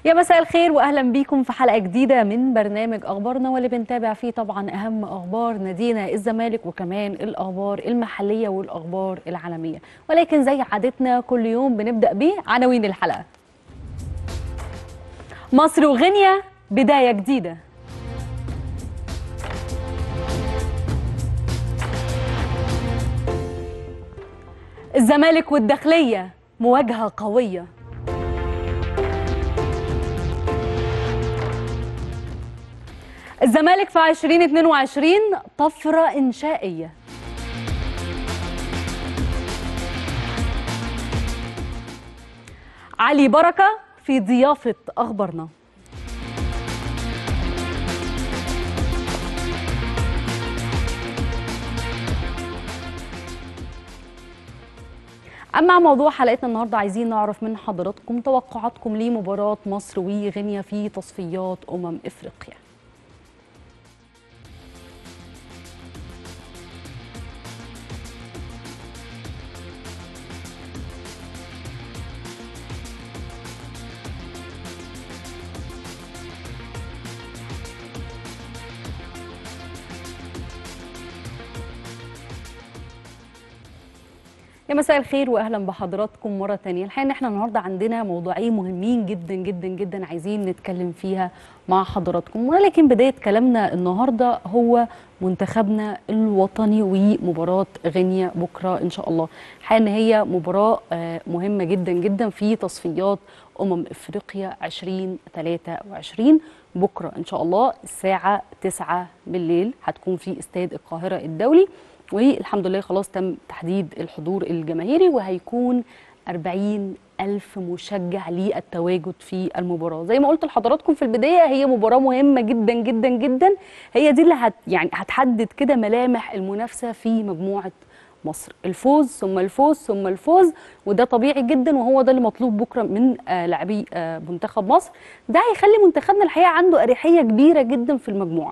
يا مساء الخير واهلا بيكم في حلقه جديده من برنامج اخبارنا واللي بنتابع فيه طبعا اهم اخبار نادينا الزمالك وكمان الاخبار المحليه والاخبار العالميه ولكن زي عادتنا كل يوم بنبدا بعناوين الحلقه مصر وغينيا بدايه جديده الزمالك والداخليه مواجهه قويه الزمالك في 2022 طفرة إنشائية علي بركة في ضيافة أخبارنا أما موضوع حلقتنا النهاردة عايزين نعرف من حضراتكم توقعاتكم لمباراة مصر وغينيا في تصفيات أمم إفريقيا يا مساء الخير واهلا بحضراتكم مره تانية الحقيقه ان احنا النهارده عندنا موضوعين مهمين جدا جدا جدا عايزين نتكلم فيها مع حضراتكم ولكن بدايه كلامنا النهارده هو منتخبنا الوطني ومباراه غينيا بكره ان شاء الله الحقيقه ان هي مباراه مهمه جدا جدا في تصفيات امم افريقيا 2023 بكره ان شاء الله الساعه 9 بالليل هتكون في استاد القاهره الدولي والحمد لله خلاص تم تحديد الحضور الجماهيري وهيكون 40 ألف مشجع للتواجد في المباراة زي ما قلت لحضراتكم في البداية هي مباراة مهمة جدا جدا جدا هي دي اللي هت يعني هتحدد كده ملامح المنافسة في مجموعة مصر الفوز ثم الفوز ثم الفوز وده طبيعي جدا وهو ده اللي مطلوب بكره من آه لاعبي آه منتخب مصر ده هيخلي منتخبنا الحقيقه عنده اريحيه كبيره جدا في المجموعه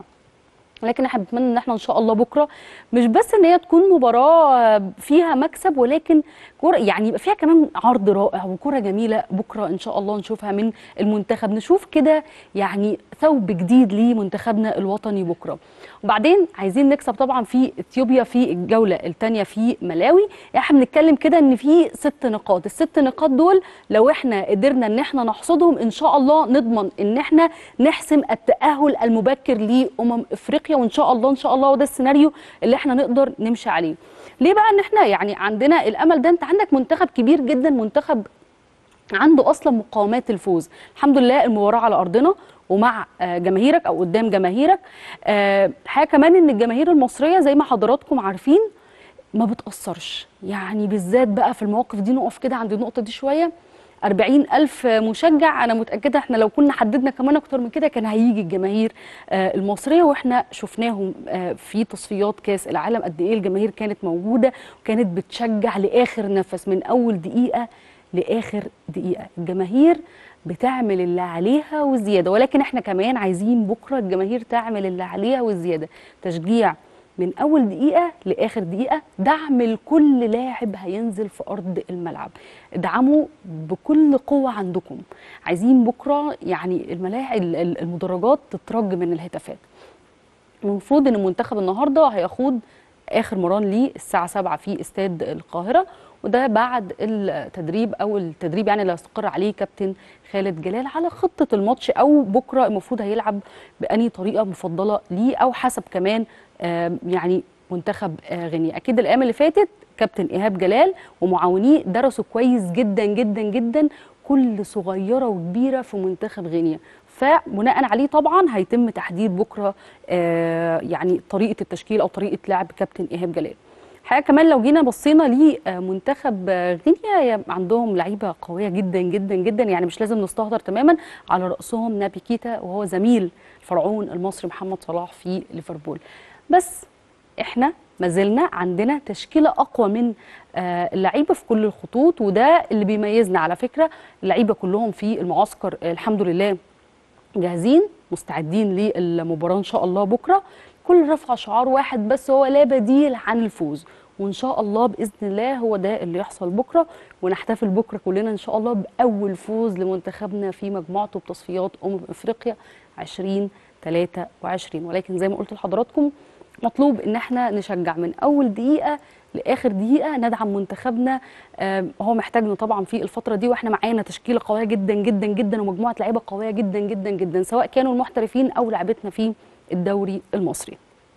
لكن احنا بنتمنى ان احنا ان شاء الله بكره مش بس ان هي تكون مباراه فيها مكسب ولكن كوره يعني يبقى فيها كمان عرض رائع وكوره جميله بكره ان شاء الله نشوفها من المنتخب نشوف كده يعني ثوب جديد لمنتخبنا الوطني بكره وبعدين عايزين نكسب طبعا في اثيوبيا في الجوله الثانيه في ملاوي احنا بنتكلم كده ان في ست نقاط الست نقاط دول لو احنا قدرنا ان احنا نحصدهم ان شاء الله نضمن ان احنا نحسم التاهل المبكر لامم افريقيا وان شاء الله ان شاء الله وده السيناريو اللي احنا نقدر نمشي عليه ليه بقى ان احنا يعني عندنا الامل ده انت عندك منتخب كبير جدا منتخب عنده اصلا مقاومات الفوز الحمد لله المباراه على ارضنا ومع جماهيرك او قدام جماهيرك حاجه كمان ان الجماهير المصريه زي ما حضراتكم عارفين ما بتاثرش يعني بالذات بقى في المواقف دي نقف كده عند النقطه دي شويه 40 ألف مشجع أنا متأكدة إحنا لو كنا حددنا كمان أكتر من كده كان هيجي الجماهير المصرية وإحنا شفناهم في تصفيات كأس العالم قد إيه الجماهير كانت موجودة وكانت بتشجع لآخر نفس من أول دقيقة لآخر دقيقة الجماهير بتعمل اللي عليها والزيادة ولكن إحنا كمان عايزين بكرة الجماهير تعمل اللي عليها والزيادة تشجيع من اول دقيقه لاخر دقيقه دعم لكل لاعب هينزل في ارض الملعب ادعموا بكل قوه عندكم عايزين بكره يعني الملاعب المدرجات تترج من الهتافات المفروض ان المنتخب النهارده هيخوض اخر مران ليه الساعه 7 في استاد القاهره وده بعد التدريب او التدريب يعني اللي هيستقر عليه كابتن خالد جلال على خطه الماتش او بكره المفروض هيلعب بأني طريقه مفضله ليه او حسب كمان يعني منتخب غينيا اكيد الايام اللي فاتت كابتن ايهاب جلال ومعاونيه درسوا كويس جدا جدا جدا كل صغيره وكبيره في منتخب غينيا فبناء عليه طبعا هيتم تحديد بكره يعني طريقه التشكيل او طريقه لعب كابتن ايهاب جلال حاجه كمان لو جينا بصينا لمنتخب غينيا عندهم لعيبه قويه جدا جدا جدا يعني مش لازم نستهتر تماما على راسهم نابي كيتا وهو زميل الفرعون المصري محمد صلاح في ليفربول بس احنا ما زلنا عندنا تشكيله اقوى من اللعيبه في كل الخطوط وده اللي بيميزنا على فكره اللعيبه كلهم في المعسكر الحمد لله جاهزين مستعدين للمباراه ان شاء الله بكره كل رفع شعار واحد بس هو لا بديل عن الفوز وان شاء الله باذن الله هو ده اللي يحصل بكره ونحتفل بكره كلنا ان شاء الله باول فوز لمنتخبنا في مجموعته بتصفيات امم افريقيا 2023 ولكن زي ما قلت لحضراتكم مطلوب ان احنا نشجع من اول دقيقه لاخر دقيقه ندعم منتخبنا آم، هو محتاجنا طبعا في الفتره دي واحنا معانا تشكيله قويه جدا جدا جدا ومجموعه لعيبه قويه جدا جدا جدا سواء كانوا المحترفين او لعيبتنا في الدوري المصري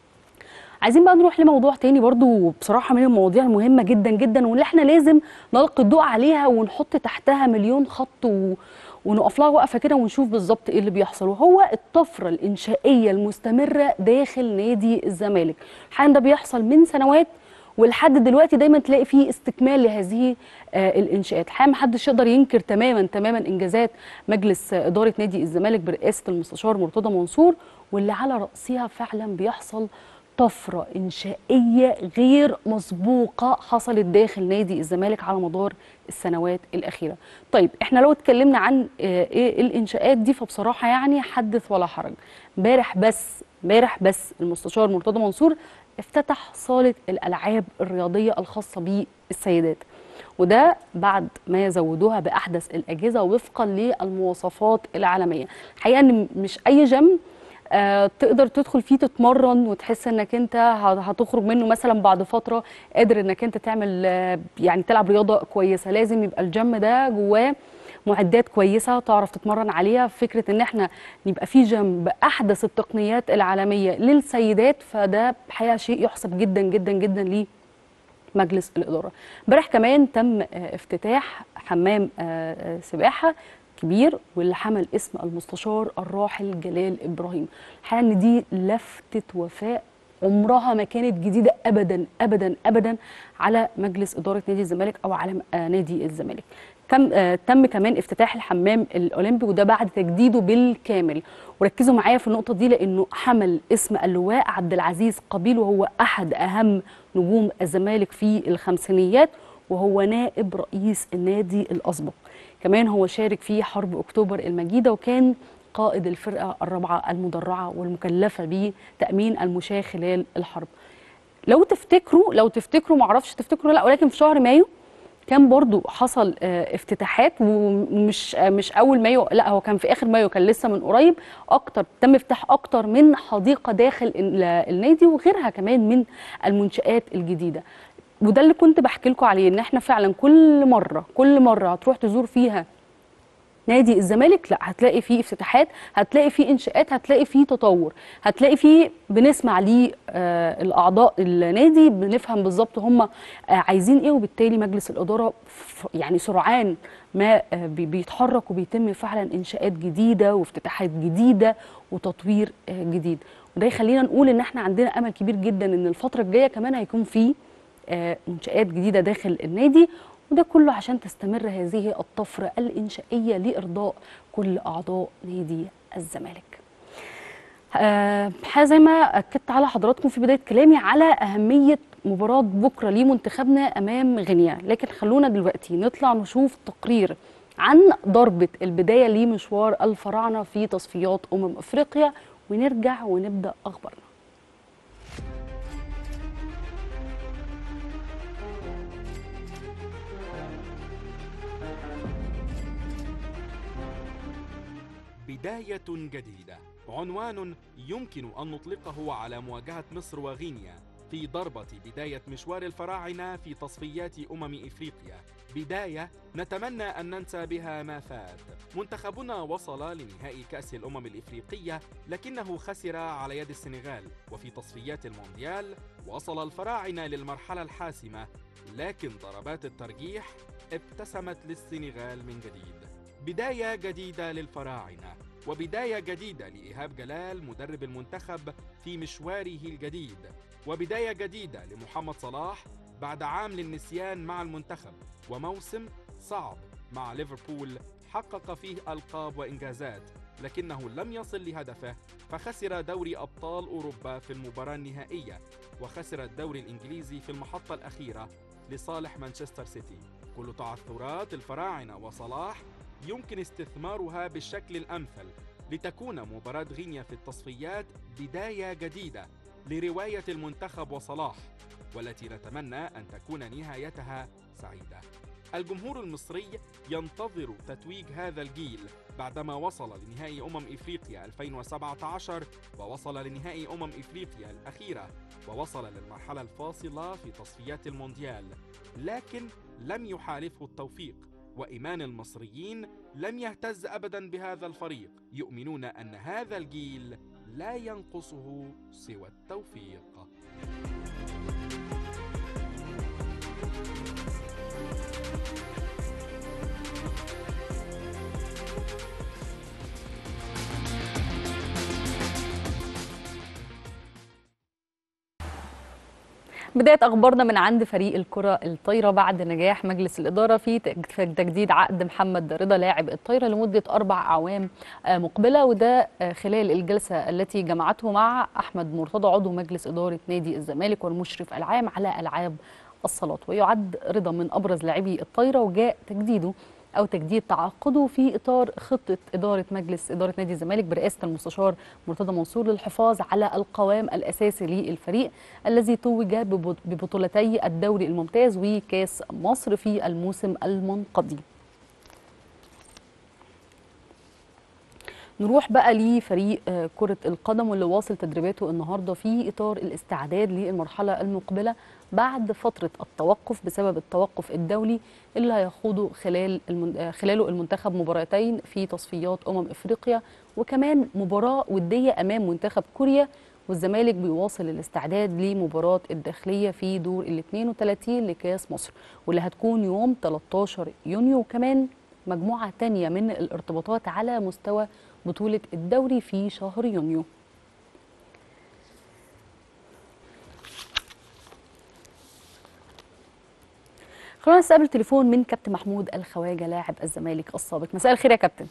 عايزين بقى نروح لموضوع تاني برضو بصراحة من المواضيع المهمة جدا جدا واللي احنا لازم نلقي الضوء عليها ونحط تحتها مليون خط و... ونقف لها وقفة كده ونشوف بالظبط ايه اللي بيحصل وهو الطفرة الإنشائية المستمرة داخل نادي الزمالك الحقيقة ده بيحصل من سنوات ولحد دلوقتي دايما تلاقي فيه استكمال لهذه آه، الانشاءات الحقيقه محدش يقدر ينكر تماما تماما انجازات مجلس آه، اداره نادي الزمالك برئاسه المستشار مرتضى منصور واللي على راسها فعلا بيحصل طفره انشائيه غير مسبوقه حصلت داخل نادي الزمالك على مدار السنوات الاخيره. طيب احنا لو اتكلمنا عن آه، ايه الانشاءات دي فبصراحه يعني حدث ولا حرج. امبارح بس امبارح بس المستشار مرتضى منصور افتتح صاله الالعاب الرياضيه الخاصه بالسيدات. وده بعد ما زودوها باحدث الاجهزه وفقا للمواصفات العالميه. الحقيقه ان مش اي جيم آه، تقدر تدخل فيه تتمرن وتحس انك انت ه- هتخرج منه مثلا بعد فتره قادر انك انت تعمل آه، يعني تلعب رياضه كويسه لازم يبقى الجيم ده جواه معدات كويسه تعرف تتمرن عليها فكره ان احنا يبقى في جيم باحدث التقنيات العالميه للسيدات فده الحقيقه شيء يحسب جدا جدا جدا ليه مجلس الإدارة امبارح كمان تم آه، افتتاح حمام آه، آه، سباحة كبير واللي حمل اسم المستشار الراحل جلال إبراهيم الحقيقة إن دي لفتة وفاء عمرها ما كانت جديدة أبدا أبدا أبدا على مجلس إدارة نادي الزمالك أو على آه، نادي الزمالك تم آه، تم كمان افتتاح الحمام الاولمبي وده بعد تجديده بالكامل وركزوا معايا في النقطه دي لانه حمل اسم اللواء عبد العزيز قبيل وهو احد اهم نجوم الزمالك في الخمسينيات وهو نائب رئيس النادي الاسبق كمان هو شارك في حرب اكتوبر المجيده وكان قائد الفرقه الرابعه المدرعه والمكلفه بتامين المشاة خلال الحرب لو تفتكروا لو تفتكروا معرفش تفتكروا لا ولكن في شهر مايو كان برضو حصل آه، افتتاحات ومش آه، مش اول مايو لا هو كان في اخر مايو كان لسه من قريب اكتر تم افتتاح اكتر من حديقه داخل ال- النادي وغيرها كمان من المنشات الجديده وده اللي كنت بحكي لكم عليه ان احنا فعلا كل مره كل مره هتروح تزور فيها نادي الزمالك لا هتلاقي فيه افتتاحات هتلاقي فيه انشاءات هتلاقي فيه تطور هتلاقي فيه بنسمع ليه آه الاعضاء النادي بنفهم بالظبط هم آه عايزين ايه وبالتالي مجلس الاداره ف- يعني سرعان ما آه بي- بيتحرك وبيتم فعلا انشاءات جديده وافتتاحات جديده وتطوير آه جديد وده يخلينا نقول ان احنا عندنا امل كبير جدا ان الفتره الجايه كمان هيكون فيه آه، منشآت جديدة داخل النادي وده كله عشان تستمر هذه الطفرة الإنشائية لإرضاء كل أعضاء نادي الزمالك آه، الحقيقة زي ما أكدت على حضراتكم في بداية كلامي على أهمية مباراة بكرة لمنتخبنا أمام غينيا لكن خلونا دلوقتي نطلع نشوف تقرير عن ضربة البداية لمشوار الفراعنة في تصفيات أمم أفريقيا ونرجع ونبدأ أخبارنا بداية جديدة عنوان يمكن أن نطلقه على مواجهة مصر وغينيا في ضربة بداية مشوار الفراعنة في تصفيات أمم إفريقيا بداية نتمنى أن ننسى بها ما فات منتخبنا وصل لنهائي كأس الأمم الإفريقية لكنه خسر على يد السنغال وفي تصفيات المونديال وصل الفراعنة للمرحلة الحاسمة لكن ضربات الترجيح ابتسمت للسنغال من جديد بداية جديدة للفراعنة وبداية جديدة لإيهاب جلال مدرب المنتخب في مشواره الجديد وبداية جديدة لمحمد صلاح بعد عام للنسيان مع المنتخب وموسم صعب مع ليفربول حقق فيه ألقاب وإنجازات لكنه لم يصل لهدفه فخسر دوري أبطال أوروبا في المباراة النهائية وخسر الدوري الإنجليزي في المحطة الأخيرة لصالح مانشستر سيتي كل تعثرات الفراعنة وصلاح يمكن استثمارها بالشكل الأمثل لتكون مباراة غينيا في التصفيات بداية جديدة لرواية المنتخب وصلاح والتي نتمنى أن تكون نهايتها سعيدة الجمهور المصري ينتظر تتويج هذا الجيل بعدما وصل لنهائي أمم إفريقيا 2017 ووصل لنهائي أمم إفريقيا الأخيرة ووصل للمرحلة الفاصلة في تصفيات المونديال لكن لم يحالفه التوفيق وإيمان المصريين لم يهتز أبدا بهذا الفريق يؤمنون أن هذا الجيل لا ينقصه سوى التوفيق بداية أخبارنا من عند فريق الكرة الطايرة بعد نجاح مجلس الإدارة في تج- في تجديد عقد محمد رضا لاعب الطايرة لمدة أربع أعوام آه، مقبلة وده آه، خلال الجلسة التي جمعته مع أحمد مرتضى عضو مجلس إدارة نادي الزمالك والمشرف العام على ألعاب الصالات ويعد رضا من أبرز لاعبي الطايرة وجاء تجديده أو تجديد تعاقده في إطار خطة إدارة مجلس إدارة نادي الزمالك برئاسة المستشار مرتضى منصور للحفاظ على القوام الأساسي للفريق الذي توج ببط- ببطولتي الدوري الممتاز وكاس مصر في الموسم المنقضي نروح بقى لفريق آه، كرة القدم واللي واصل تدريباته النهارده في إطار الاستعداد للمرحلة المقبلة بعد فترة التوقف بسبب التوقف الدولي اللي هيخوضه خلال المن... آه، خلاله المنتخب مباراتين في تصفيات أمم إفريقيا وكمان مباراة ودية أمام منتخب كوريا والزمالك بيواصل الاستعداد لمباراة الداخلية في دور ال 32 لكأس مصر واللي هتكون يوم 13 يونيو وكمان مجموعة تانية من الارتباطات على مستوى بطولة الدوري في شهر يونيو خلونا نستقبل تليفون من كابتن محمود الخواجة لاعب الزمالك السابق مساء الخير يا كابتن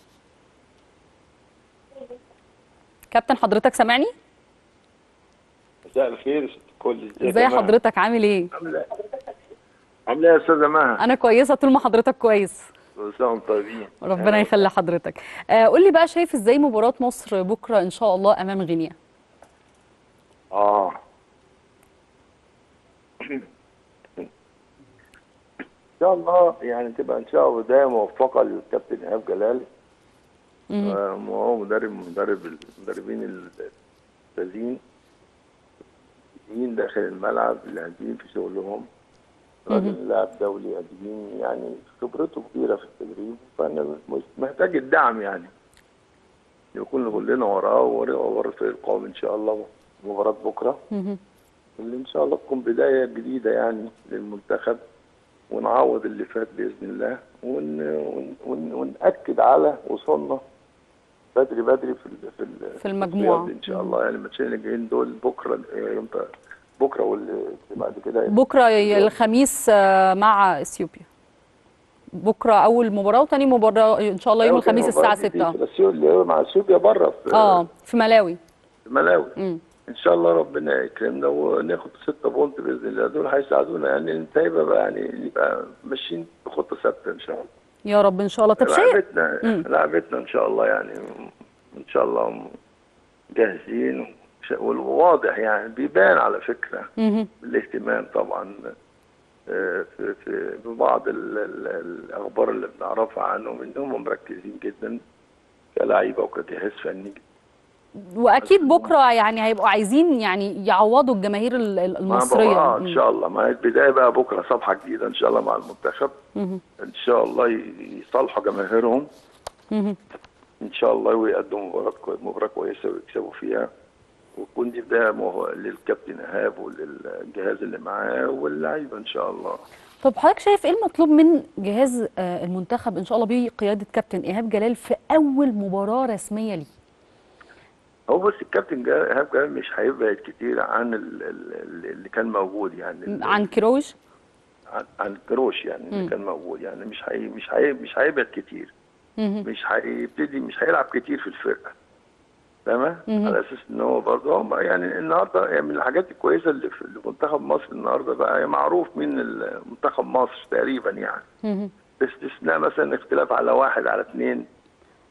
كابتن حضرتك سامعني مساء الخير يا ست الكل ازيك ازاي يا مها؟ حضرتك عامل ايه عامله ايه؟ عامله ايه يا استاذه مها؟ انا كويسه طول ما حضرتك كويس كل سنه وانتم طيبين ربنا يخلي حضرتك آه قول لي بقى شايف ازاي مباراة مصر بكرة ان شاء الله امام غينيا اه ان شاء الله يعني تبقى ان شاء الله بدايه موفقه للكابتن ايهاب جلال مم. آه، وهو مدرب مدرب المدربين الذين داخل الملعب اللي قاعدين في شغلهم راجل لاعب دولي قديم يعني خبرته كبيره في التدريب فانا مش محتاج الدعم يعني يكون كلنا وراه ورا ورا الفريق القومي ان شاء الله مباراه بكره مهم. اللي ان شاء الله تكون بدايه جديده يعني للمنتخب ونعوض اللي فات باذن الله ون ون ون ونأكد على وصولنا بدري بدري في ال في ال في المجموعة. التصفيات ان شاء الله يعني الماتشين اللي جايين دول بكره آه، يوم ت- بكره واللي بعد كده هيبقى بكرة ي- الخميس آه، مع اثيوبيا بكرة اول مباراة وتاني مباراة ان شاء الله يوم أيوة، كان الخميس المباراة الساعة دي 6 في الأسيو- اللي هو مع اثيوبيا بره في اه في ملاوي في ملاوي مم. ان شاء الله ربنا يكرمنا وناخد ستة بونت باذن الله دول هيساعدونا يعني انت هيبقى بقى يعني يبقى ماشيين بخطه ثابته ان شاء الله يا رب ان شاء الله طب شايف لعبتنا مم. لعبتنا ان شاء الله يعني ان شاء الله جاهزين وش- والواضح يعني بيبان على فكره مهم. الاهتمام طبعا آه، في في ببعض ال- ال- الاخبار اللي بنعرفها عنهم انهم مركزين جدا كلاعيبه وكجهاز فني واكيد بكرة يعني هيبقوا عايزين يعني يعوضوا الجماهير ال- ال- مع المصرية بقى- مم. ان شاء الله ما هي البدايه بقى بكره صفحه جديده ان شاء الله مع المنتخب مهم. ان شاء الله ي- يصالحوا جماهيرهم مهم. ان شاء الله ويقدموا مباراه كوي- مباراه كويسه ويكسبوا فيها وتكون دي بدايه مه- للكابتن ايهاب وللجهاز اللي معاه واللعيبه ان شاء الله طب حضرتك شايف ايه المطلوب من جهاز آه، المنتخب ان شاء الله بقيادة كابتن ايهاب جلال في اول مباراة رسمية ليه هو بس الكابتن جا- ايهاب جلال مش هيبعد كتير عن ال- ال- اللي كان موجود يعني ال- عن كيروش عن, عن كروش يعني مم. اللي كان موجود يعني مش هي مش هي مش هيبعد كتير مهم. مش هيبتدي مش هيلعب كتير في الفرقه تمام مهم. على اساس ان هو برضه هم يعني النهارده يعني من الحاجات الكويسه اللي في اللي في منتخب مصر النهارده بقى معروف مين ال- منتخب مصر تقريبا يعني مهم. باستثناء مثلا اختلاف على واحد على اثنين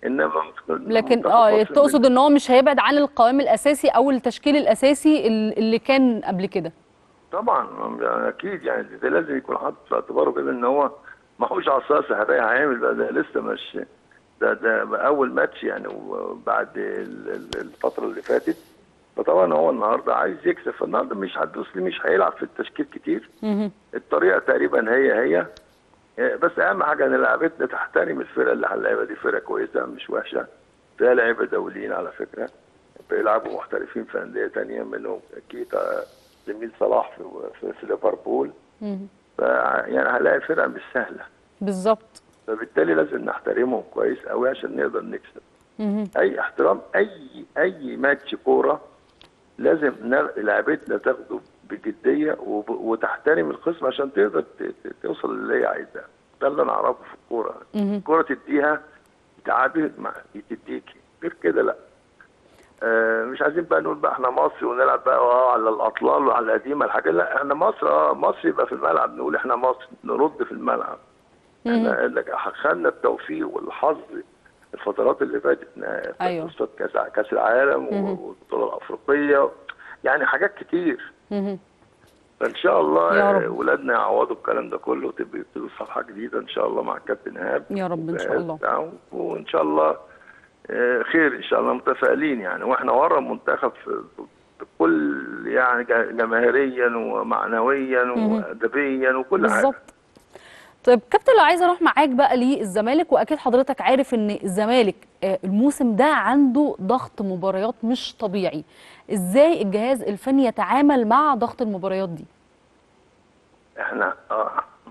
انما لكن اه تقصد ان هو مش هيبعد عن القوام الاساسي او التشكيل الاساسي ال- اللي كان قبل كده طبعا يعني اكيد يعني ده لازم يكون حاطط في اعتباره كده ان هو ما هوش عصا سحريه هيعمل بقى ده لسه مش ده ده بقى اول ماتش يعني وبعد ال- ال- الفتره اللي فاتت فطبعا هو النهارده عايز يكسب فالنهارده مش هتدوس لي مش هيلعب في التشكيل كتير مهم. الطريقه تقريبا هي هي إيه، بس اهم حاجه ان لعبتنا تحترم الفرقه اللي هنلعبها دي فرقه كويسه مش وحشه فيها لعيبه دوليين على فكره بيلعبوا محترفين في انديه تانية منهم كيتا جميل صلاح في, في, في ليفربول مهم. ف يعني هنلاقي فرقه مش سهله بالظبط فبالتالي لازم نحترمهم كويس قوي عشان نقدر نكسب مهم. اي احترام اي اي ماتش كوره لازم نا- لعبتنا تاخده بجديه وب- وتحترم الخصم عشان تقدر ت- ت- توصل اللي هي عايزاه ده اللي انا اعرفه في الكوره مهم. الكوره تديها تعادل مع تديكي غير كده لا آه مش عايزين بقى نقول بقى احنا مصر ونلعب بقى اه على الاطلال وعلى القديمه الحاجات لا احنا مصر اه مصر يبقى في الملعب نقول احنا مصر نرد في الملعب احنا اللي خدنا التوفيق والحظ الفترات اللي فاتت نا- أيوة. قصة كاس كاس العالم والبطوله الافريقيه يعني حاجات كتير مهم. فان شاء الله يا رب. آه، ولادنا يعوضوا الكلام ده كله وتبقى يبتدوا صفحه جديده ان شاء الله مع الكابتن ايهاب يا رب إن شاء والجهاز الله. بتاعه، وان شاء الله آه، خير ان شاء الله متفائلين يعني واحنا ورا المنتخب في في كل يعني جا- جماهيريا ومعنويا وادبيا وكل حاجه بالظبط طيب كابتن لو عايزه اروح معاك بقى للزمالك واكيد حضرتك عارف ان الزمالك آه، الموسم ده عنده ضغط مباريات مش طبيعي ازاي الجهاز الفني يتعامل مع ضغط المباريات دي احنا اه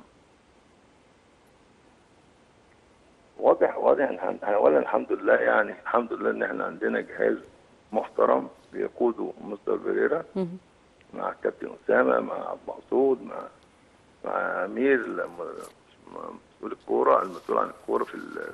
واضح واضح ان إحنا- اولا الحمد لله يعني الحمد لله ان احنا عندنا جهاز محترم بيقوده مستر فيريرا مهم. مع الكابتن اسامه مع عبد المقصود مع مع امير لما- مسؤول الكوره المسؤول عن الكوره في ال-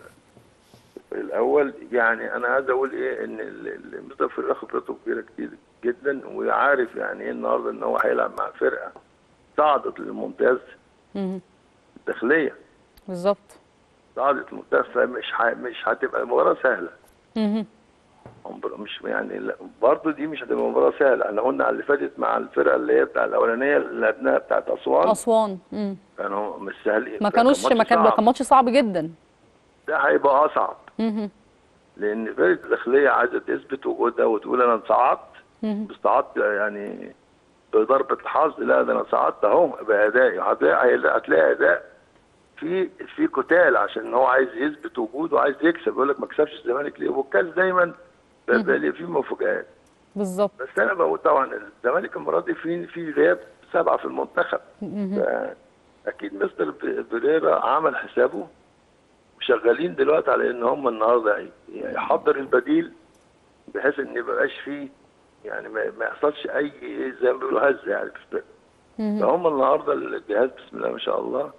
في الاول يعني انا عايز اقول ايه ان ال- ال- مستر فيريرا خبرته كبيره كتير جدا وعارف يعني ايه النهارده ان هو هيلعب مع فرقه صعدت للممتاز مهم. الداخليه بالظبط صعدت الممتاز فمش ح... مش هتبقى المباراه سهله مهم. عمر- مش يعني لا برضه دي مش هتبقى مباراه سهله احنا قلنا على اللي فاتت مع الفرقه اللي هي بتاع الاولانيه اللي لعبناها بتاعت اسوان اسوان مم. كانوا مش سهلين ما كان كانوش ماتش ما كان ده صعب. كان ماتش صعب جدا ده هيبقى اصعب مهم. لان فرقه الداخليه عايزه تثبت وجودها وتقول انا صعدت مهم. بس صعدت يعني بضربه حظ لا ده انا صعدت اهو بادائي هتلاقي هتلاقي اداء في في قتال عشان هو عايز يثبت وجوده وعايز يكسب يقول لك ما كسبش الزمالك ليه والكاس دايما بيبقى ليه فيه مفاجآت بالظبط بس انا بقول طبعا الزمالك المره دي في في غياب سبعه في المنتخب ف- اكيد مستر ب- بريرا عمل حسابه وشغالين دلوقتي على ان هم النهارده يحضر البديل بحيث ان ما يبقاش فيه يعني ما ما يحصلش اي زي ما بيقولوا هزه يعني في الفرقه فهم النهارده الجهاز بسم الله ما شاء الله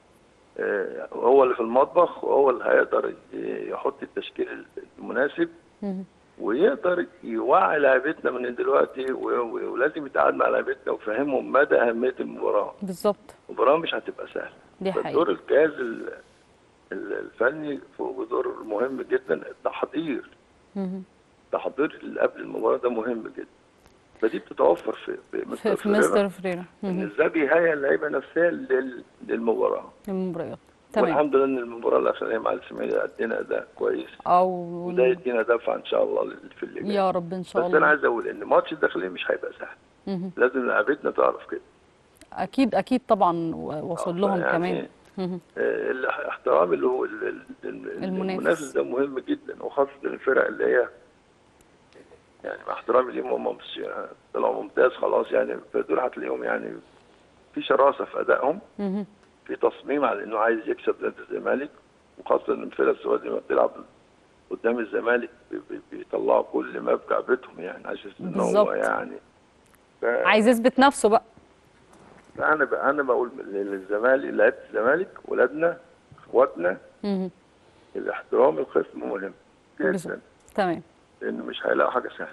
آه، هو اللي في المطبخ وهو اللي هيقدر ي- يحط التشكيل المناسب مهم. ويقدر يوعي لعيبتنا من دلوقتي و- و- ولازم يتعامل مع لعيبتنا ويفهمهم مدى اهميه المباراه بالظبط المباراه مش هتبقى سهله دي حقيقة. فدور الجهاز ال- ال- الفني فوق دور مهم جدا التحضير مهم. التحضير اللي قبل المباراه ده مهم جدا فدي بتتوفر في في في, مستر في فيريرا. مستر فريرا ان مهم. ازاي بيهيئ اللعيبه نفسها لل- للمباراه المباريات تمام والحمد لله ان المباراه الاخرانيه مع الاسماعيلي ادينا اداء كويس او وده يدينا دفعه ان شاء الله لل- في اللي جاي يا رب ان شاء بس انا الله عايز اقول ان ماتش الداخليه مش هيبقى سهل مهم. لازم لعيبتنا تعرف كده اكيد اكيد طبعا و- وصل لهم يعني كمان مهم. آه، الاحترام اللي هو ال- ال- ال- المنافس. المنافس ده مهم جدا وخاصه الفرق اللي هي يعني مع احترامي ليهم هم مش طلعوا ممتاز خلاص يعني فدول هتلاقيهم يعني في شراسه في ادائهم مهم. في تصميم على انه عايز يكسب نادي الزمالك وخاصه ان الفرق السعوديه لما بتلعب قدام الزمالك بي- بي- بيطلعوا كل ما في جعبتهم يعني عشان ان بالظبط. هو يعني ف- عايز يثبت نفسه بقى فانا ب- انا بقول للزمالك لعيبه الزمالك ولادنا اخواتنا مهم. الاحترام الخصم مهم بالظبط. جدا تمام لانه مش هيلاقوا حاجه سهله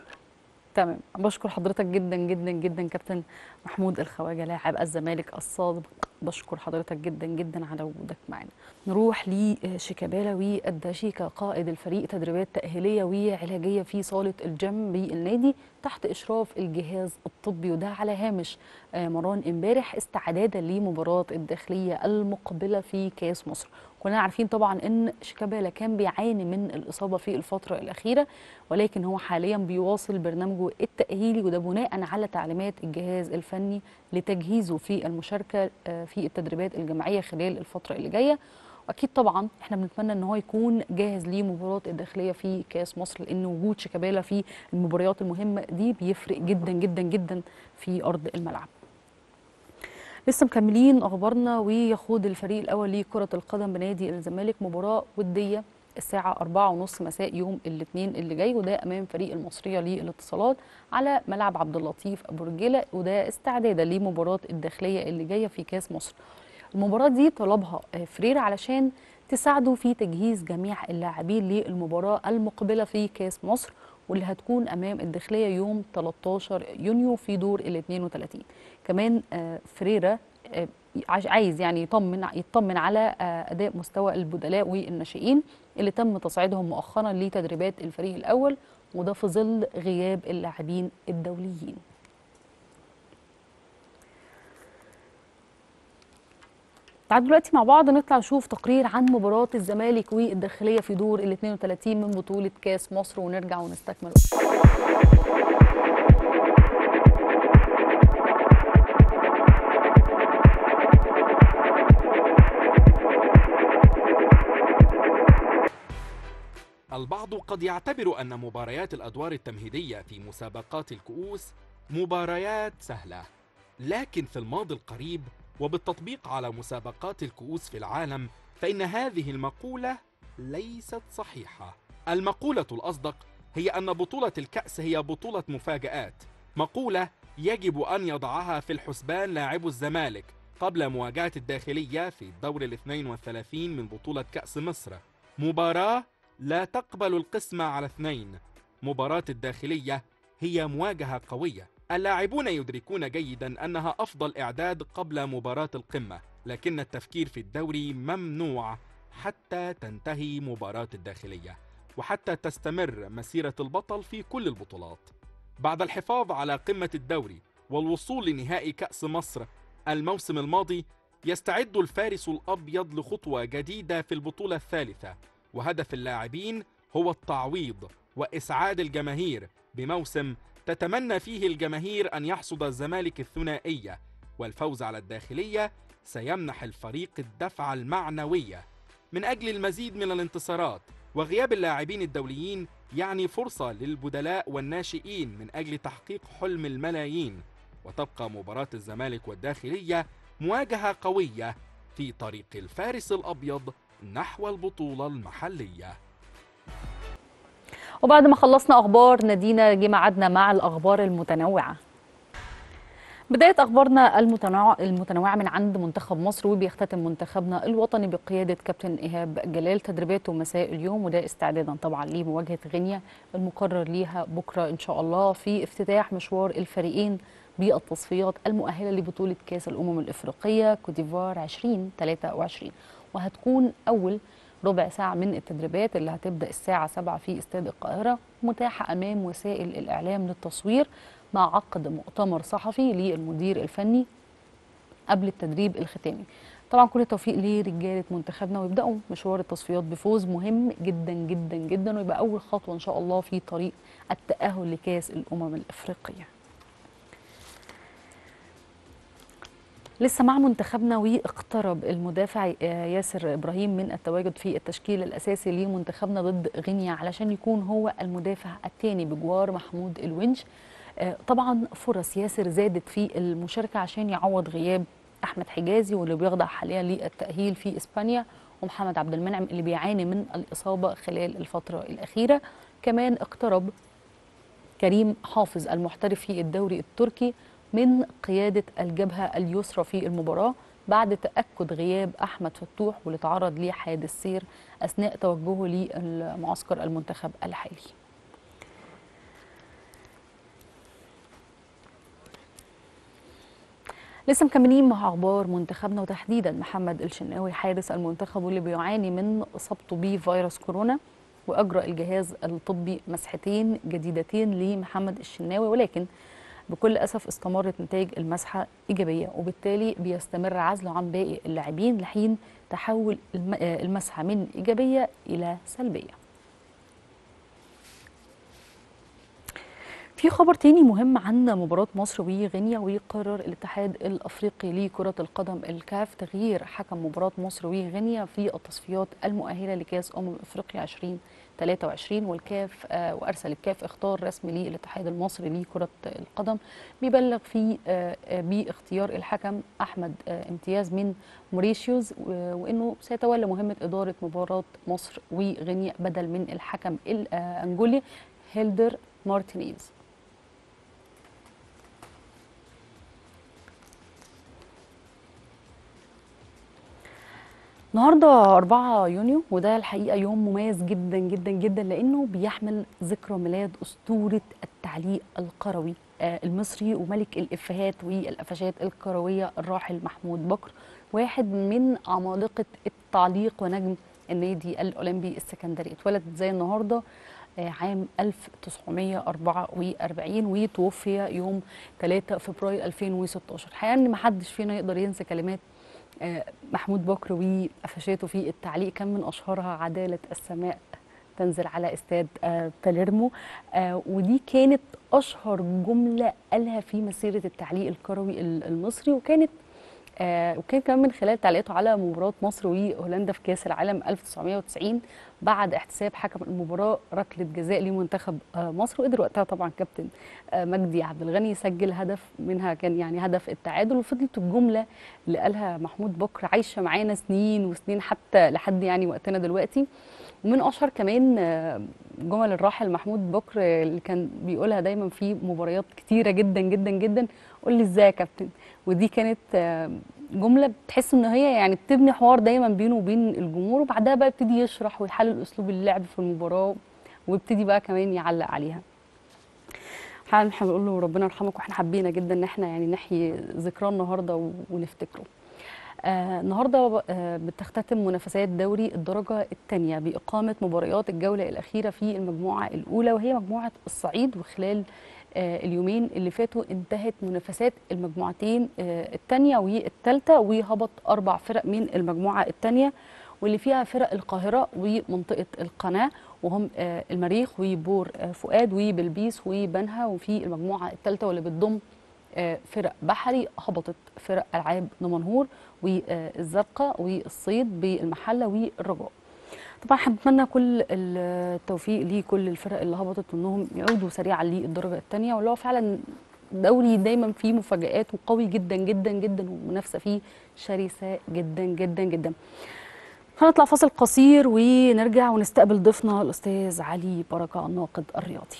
تمام بشكر حضرتك جدا جدا جدا كابتن محمود الخواجه لاعب الزمالك السابق بشكر حضرتك جدا جدا على وجودك معنا نروح لشيكابالا والداشيكا قائد الفريق تدريبات تأهيلية وعلاجية في صالة الجيم بالنادي تحت إشراف الجهاز الطبي وده على هامش مران امبارح استعدادا لمباراة الداخلية المقبلة في كأس مصر كلنا عارفين طبعا ان شيكابالا كان بيعاني من الاصابه في الفتره الاخيره ولكن هو حاليا بيواصل برنامجه التاهيلي وده بناء على تعليمات الجهاز الفني لتجهيزه في المشاركه في التدريبات الجماعيه خلال الفتره اللي جايه واكيد طبعا احنا بنتمنى ان هو يكون جاهز لمباراه الداخليه في كاس مصر لان وجود شيكابالا في المباريات المهمه دي بيفرق جدا جدا جدا في ارض الملعب لسه مكملين اخبارنا ويخوض الفريق الاول لكره القدم بنادي الزمالك مباراه وديه الساعة 4:30 مساء يوم الاثنين اللي جاي وده أمام فريق المصرية للاتصالات على ملعب عبد اللطيف أبو رجيلة وده استعدادا لمباراة الداخلية اللي جاية في كاس مصر. المباراة دي طلبها فريرة علشان تساعده في تجهيز جميع اللاعبين للمباراة المقبلة في كاس مصر واللي هتكون امام الداخليه يوم 13 يونيو في دور ال 32 كمان فريرا عايز يعني يطمن يطمن على اداء مستوى البدلاء والناشئين اللي تم تصعيدهم مؤخرا لتدريبات الفريق الاول وده في ظل غياب اللاعبين الدوليين تعالوا دلوقتي مع بعض نطلع نشوف تقرير عن مباراة الزمالك والداخلية في دور ال 32 من بطولة كاس مصر ونرجع ونستكمل البعض قد يعتبر أن مباريات الأدوار التمهيدية في مسابقات الكؤوس مباريات سهلة لكن في الماضي القريب وبالتطبيق على مسابقات الكؤوس في العالم فإن هذه المقولة ليست صحيحة. المقولة الأصدق هي أن بطولة الكأس هي بطولة مفاجآت، مقولة يجب أن يضعها في الحسبان لاعبو الزمالك قبل مواجهة الداخلية في الدور ال 32 من بطولة كأس مصر. مباراة لا تقبل القسمة على اثنين. مباراة الداخلية هي مواجهة قوية، اللاعبون يدركون جيدا انها افضل اعداد قبل مباراه القمه لكن التفكير في الدوري ممنوع حتى تنتهي مباراه الداخليه وحتى تستمر مسيره البطل في كل البطولات بعد الحفاظ على قمه الدوري والوصول لنهائي كاس مصر الموسم الماضي يستعد الفارس الابيض لخطوه جديده في البطوله الثالثه وهدف اللاعبين هو التعويض واسعاد الجماهير بموسم تتمنى فيه الجماهير أن يحصد الزمالك الثنائية والفوز على الداخلية سيمنح الفريق الدفعة المعنوية من أجل المزيد من الانتصارات وغياب اللاعبين الدوليين يعني فرصة للبدلاء والناشئين من أجل تحقيق حلم الملايين وتبقى مباراة الزمالك والداخلية مواجهة قوية في طريق الفارس الأبيض نحو البطولة المحلية وبعد ما خلصنا اخبار نادينا جه ميعادنا مع الاخبار المتنوعه بداية أخبارنا المتنوع المتنوعة من عند منتخب مصر وبيختتم منتخبنا الوطني بقيادة كابتن إيهاب جلال تدريباته مساء اليوم وده استعدادا طبعا لمواجهة غينيا المقرر ليها بكرة إن شاء الله في افتتاح مشوار الفريقين بالتصفيات المؤهلة لبطولة كأس الأمم الإفريقية كوديفوار 2023 وهتكون أول ربع ساعة من التدريبات اللي هتبدأ الساعة 7 في استاد القاهرة متاحة أمام وسائل الإعلام للتصوير مع عقد مؤتمر صحفي للمدير الفني قبل التدريب الختامي طبعا كل التوفيق لرجالة منتخبنا ويبدأوا مشوار التصفيات بفوز مهم جدا جدا جدا ويبقى أول خطوة إن شاء الله في طريق التأهل لكأس الأمم الإفريقية لسه مع منتخبنا واقترب المدافع ياسر ابراهيم من التواجد في التشكيل الاساسي لمنتخبنا ضد غينيا علشان يكون هو المدافع الثاني بجوار محمود الونش طبعا فرص ياسر زادت في المشاركه عشان يعوض غياب احمد حجازي واللي بيخضع حاليا للتاهيل في اسبانيا ومحمد عبد المنعم اللي بيعاني من الاصابه خلال الفتره الاخيره كمان اقترب كريم حافظ المحترف في الدوري التركي من قيادة الجبهة اليسرى في المباراة بعد تأكد غياب أحمد فتوح واللي تعرض لحادث سير أثناء توجهه للمعسكر المنتخب الحالي لسه مكملين مع اخبار منتخبنا وتحديدا محمد الشناوي حارس المنتخب واللي بيعاني من اصابته بفيروس كورونا واجرى الجهاز الطبي مسحتين جديدتين لمحمد الشناوي ولكن بكل اسف استمرت نتائج المسحه ايجابيه وبالتالي بيستمر عزله عن باقي اللاعبين لحين تحول الم- آه المسحه من ايجابيه الى سلبيه. في خبر تاني مهم عن مباراة مصر وغينيا وقرر الاتحاد الأفريقي لكرة القدم الكاف تغيير حكم مباراة مصر وغينيا في التصفيات المؤهلة لكأس أمم أفريقيا 2023 والكاف آه وأرسل الكاف اختار رسمي للاتحاد المصري لكرة القدم بيبلغ فيه آه آه باختيار الحكم أحمد آه امتياز من موريشيوز و- وإنه سيتولى مهمة إدارة مباراة مصر وغينيا بدل من الحكم الأنجولي هيلدر مارتينيز النهارده 4 يونيو وده الحقيقه يوم مميز جدا جدا جدا لانه بيحمل ذكرى ميلاد اسطوره التعليق الكروي آه، المصري وملك الافيهات والقفشات الكرويه الراحل محمود بكر واحد من عمالقه التعليق ونجم النادي الاولمبي السكندري اتولد زي النهارده آه، عام 1944 وتوفي يوم 3 فبراير 2016 الحقيقه ان محدش فينا يقدر ينسى كلمات آه، محمود بكر وقفشاته في التعليق كان من اشهرها عداله السماء تنزل على استاد آه، باليرمو آه، ودي كانت اشهر جمله قالها في مسيره التعليق الكروي ال- المصري وكانت آه وكان كمان من خلال تعليقاته على مباراة مصر وهولندا في كأس العالم 1990 بعد احتساب حكم المباراة ركلة جزاء لمنتخب آه مصر وقدر وقتها طبعا كابتن آه مجدي عبد الغني يسجل هدف منها كان يعني هدف التعادل وفضلت الجملة اللي قالها محمود بكر عايشة معانا سنين وسنين حتى لحد يعني وقتنا دلوقتي ومن اشهر كمان آه، جمل الراحل محمود بكر اللي كان بيقولها دايما في مباريات كتيره جدا جدا جدا قول لي ازاي يا كابتن ودي كانت آه، جمله بتحس ان هي يعني بتبني حوار دايما بينه وبين الجمهور وبعدها بقى يبتدي يشرح ويحلل اسلوب اللعب في المباراه ويبتدي بقى كمان يعلق عليها حالا احنا بنقول له ربنا يرحمك واحنا حبينا جدا ان احنا يعني نحيي ذكراه النهارده و- ونفتكره آه النهارده آه بتختتم منافسات دوري الدرجه الثانيه باقامه مباريات الجوله الاخيره في المجموعه الاولى وهي مجموعه الصعيد وخلال آه اليومين اللي فاتوا انتهت منافسات المجموعتين آه الثانيه والثالثه وهبط اربع فرق من المجموعه الثانيه واللي فيها فرق القاهره ومنطقه القناه وهم آه المريخ وبور آه فؤاد وبلبيس وبنها وفي المجموعه الثالثه واللي بتضم آه، فرق بحري هبطت فرق العاب دمنهور والزرقاء والصيد بالمحله والرجاء طبعا احنا بنتمنى كل التوفيق لكل الفرق اللي هبطت انهم يعودوا سريعا للدرجه الثانيه واللي هو فعلا دوري دايما فيه مفاجآت وقوي جدا جدا جدا والمنافسه فيه شرسه جدا جدا جدا هنطلع فاصل قصير ونرجع ونستقبل ضيفنا الاستاذ علي بركه الناقد الرياضي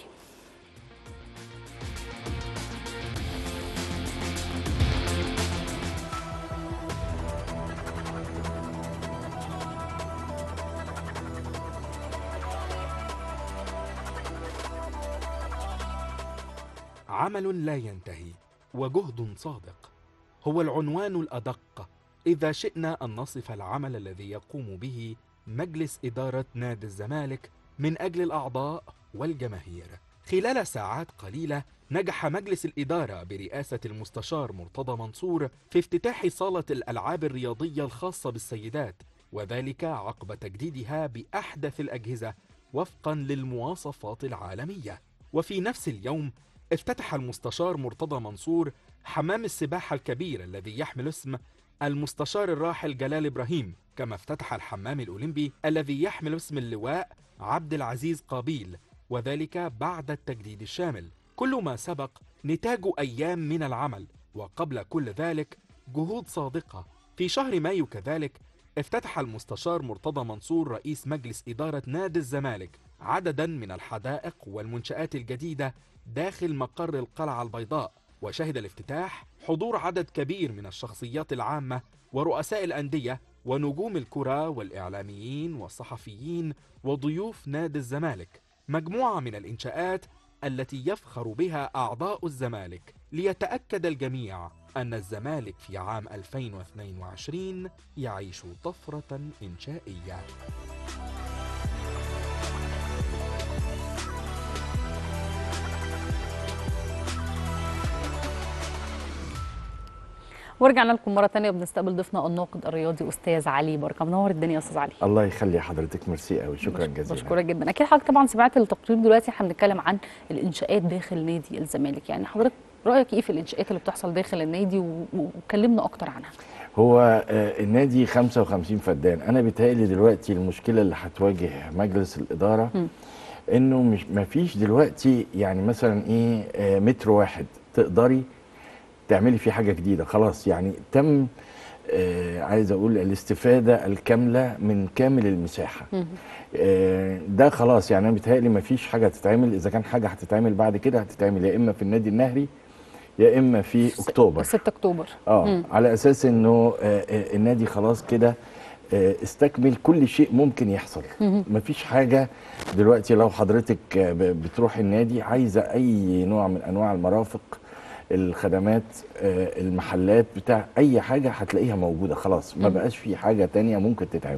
عمل لا ينتهي وجهد صادق هو العنوان الادق اذا شئنا ان نصف العمل الذي يقوم به مجلس اداره نادي الزمالك من اجل الاعضاء والجماهير خلال ساعات قليله نجح مجلس الاداره برئاسه المستشار مرتضى منصور في افتتاح صاله الالعاب الرياضيه الخاصه بالسيدات وذلك عقب تجديدها باحدث الاجهزه وفقا للمواصفات العالميه وفي نفس اليوم افتتح المستشار مرتضى منصور حمام السباحة الكبير الذي يحمل اسم المستشار الراحل جلال إبراهيم كما افتتح الحمام الأولمبي الذي يحمل اسم اللواء عبد العزيز قابيل وذلك بعد التجديد الشامل كل ما سبق نتاج أيام من العمل وقبل كل ذلك جهود صادقة في شهر مايو كذلك افتتح المستشار مرتضى منصور رئيس مجلس إدارة نادي الزمالك عددا من الحدائق والمنشآت الجديدة داخل مقر القلعة البيضاء وشهد الافتتاح حضور عدد كبير من الشخصيات العامة ورؤساء الأندية ونجوم الكرة والإعلاميين والصحفيين وضيوف نادي الزمالك مجموعة من الإنشاءات التي يفخر بها أعضاء الزمالك ليتأكد الجميع أن الزمالك في عام 2022 يعيش طفرة إنشائية ورجعنا لكم مره ثانيه بنستقبل ضيفنا الناقد الرياضي استاذ علي بركه منور الدنيا يا استاذ علي الله يخلي حضرتك ميرسي قوي شكرا جزيلا بشكرك جدا اكيد حضرتك طبعا سمعت التقرير دلوقتي احنا بنتكلم عن الانشاءات داخل نادي الزمالك يعني حضرتك رايك ايه في الانشاءات اللي بتحصل داخل النادي و- و- وكلمنا اكتر عنها هو آه، النادي 55 فدان انا بيتهيألي دلوقتي المشكله اللي هتواجه مجلس الاداره م. انه مش ما فيش دلوقتي يعني مثلا ايه آه، متر واحد تقدري تعملي فيه حاجه جديده خلاص يعني تم آه، عايز اقول الاستفاده الكامله من كامل المساحه مهم. آه، ده خلاص يعني انا بيتهيألي ما فيش حاجه هتتعمل اذا كان حاجه هتتعمل بعد كده هتتعمل يا اما في النادي النهري يا اما في اكتوبر 6 اكتوبر اه مم. على اساس انه آه، آه، النادي خلاص كده آه، استكمل كل شيء ممكن يحصل مهم. مفيش حاجه دلوقتي لو حضرتك آه، ب- بتروح النادي عايزه اي نوع من انواع المرافق الخدمات آه، المحلات بتاع اي حاجه هتلاقيها موجوده خلاص ما مم. بقاش في حاجه تانية ممكن تتعمل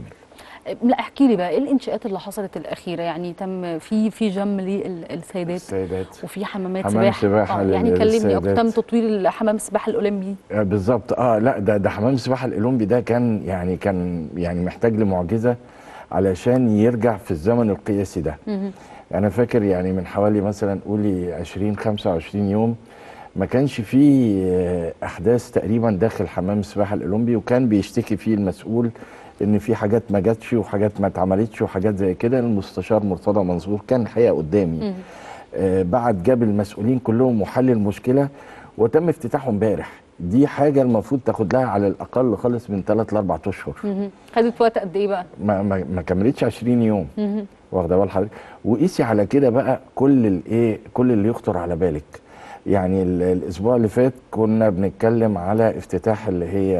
لا احكي لي بقى ايه الانشاءات اللي حصلت الاخيره يعني تم في في جم للسيدات السيدات وفي حمامات حمام سباحه سباحة آه يعني لل- كلمني للسيدات. تم تطوير حمام السباحه الاولمبي آه، بالظبط اه لا ده ده حمام السباحه الاولمبي ده كان يعني كان يعني محتاج لمعجزه علشان يرجع في الزمن القياسي ده مهم. انا فاكر يعني من حوالي مثلا قولي 20 25 يوم ما كانش فيه آه، احداث تقريبا داخل حمام السباحه الاولمبي وكان بيشتكي فيه المسؤول ان في حاجات ما جاتش وحاجات ما اتعملتش وحاجات زي كده المستشار مرتضى منصور كان الحقيقه قدامي مهم. آه، بعد جاب المسؤولين كلهم وحل المشكله وتم افتتاحه امبارح دي حاجه المفروض تاخد لها على الاقل خالص من 3 ل 4 اشهر مهم. خدت وقت قد ايه بقى ما, ما, ما كملتش 20 يوم مهم. واخده بال حضرتك وقيسي على كده بقى كل الايه كل اللي يخطر على بالك يعني ال- الاسبوع اللي فات كنا بنتكلم على افتتاح اللي هي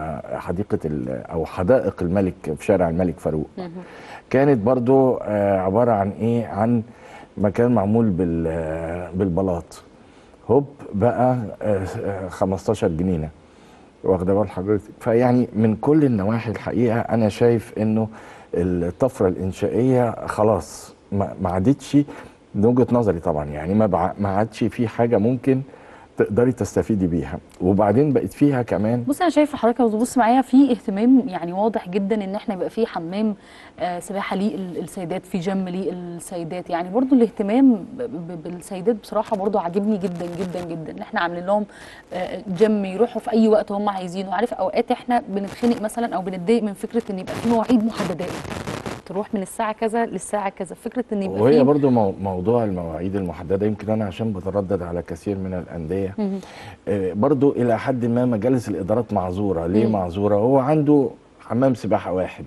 حديقه ال- او حدائق الملك في شارع الملك فاروق مهم. كانت برضو آه، عباره عن ايه عن مكان معمول بال آه، بالبلاط هوب بقى آه، آه، 15 جنينه واخده بال حضرتك فيعني من كل النواحي الحقيقه انا شايف انه الطفره الانشائيه خلاص ما ما عادتش من وجهه نظري طبعا يعني ما بع- ما عادش في حاجه ممكن تقدري تستفيدي بيها وبعدين بقت فيها كمان بص انا شايفه حضرتك لو تبص معايا في اهتمام يعني واضح جدا ان احنا يبقى في حمام آه، سباحه للسيدات في جيم للسيدات يعني برضو الاهتمام ب- ب- بالسيدات بصراحه برضو عاجبني جدا جدا جدا ان احنا عاملين لهم آه، جيم يروحوا في اي وقت هم عايزينه عارف اوقات احنا بنتخنق مثلا او بنتضايق من فكره ان يبقى في مواعيد محدده تروح من الساعه كذا للساعه كذا فكره ان يبقى وهي في برضو مو- موضوع المواعيد المحدده يمكن انا عشان بتردد على كثير من الانديه مهم. آه، برضو الى حد ما مجالس الادارات معذوره ليه مم. معذوره هو عنده حمام سباحه واحد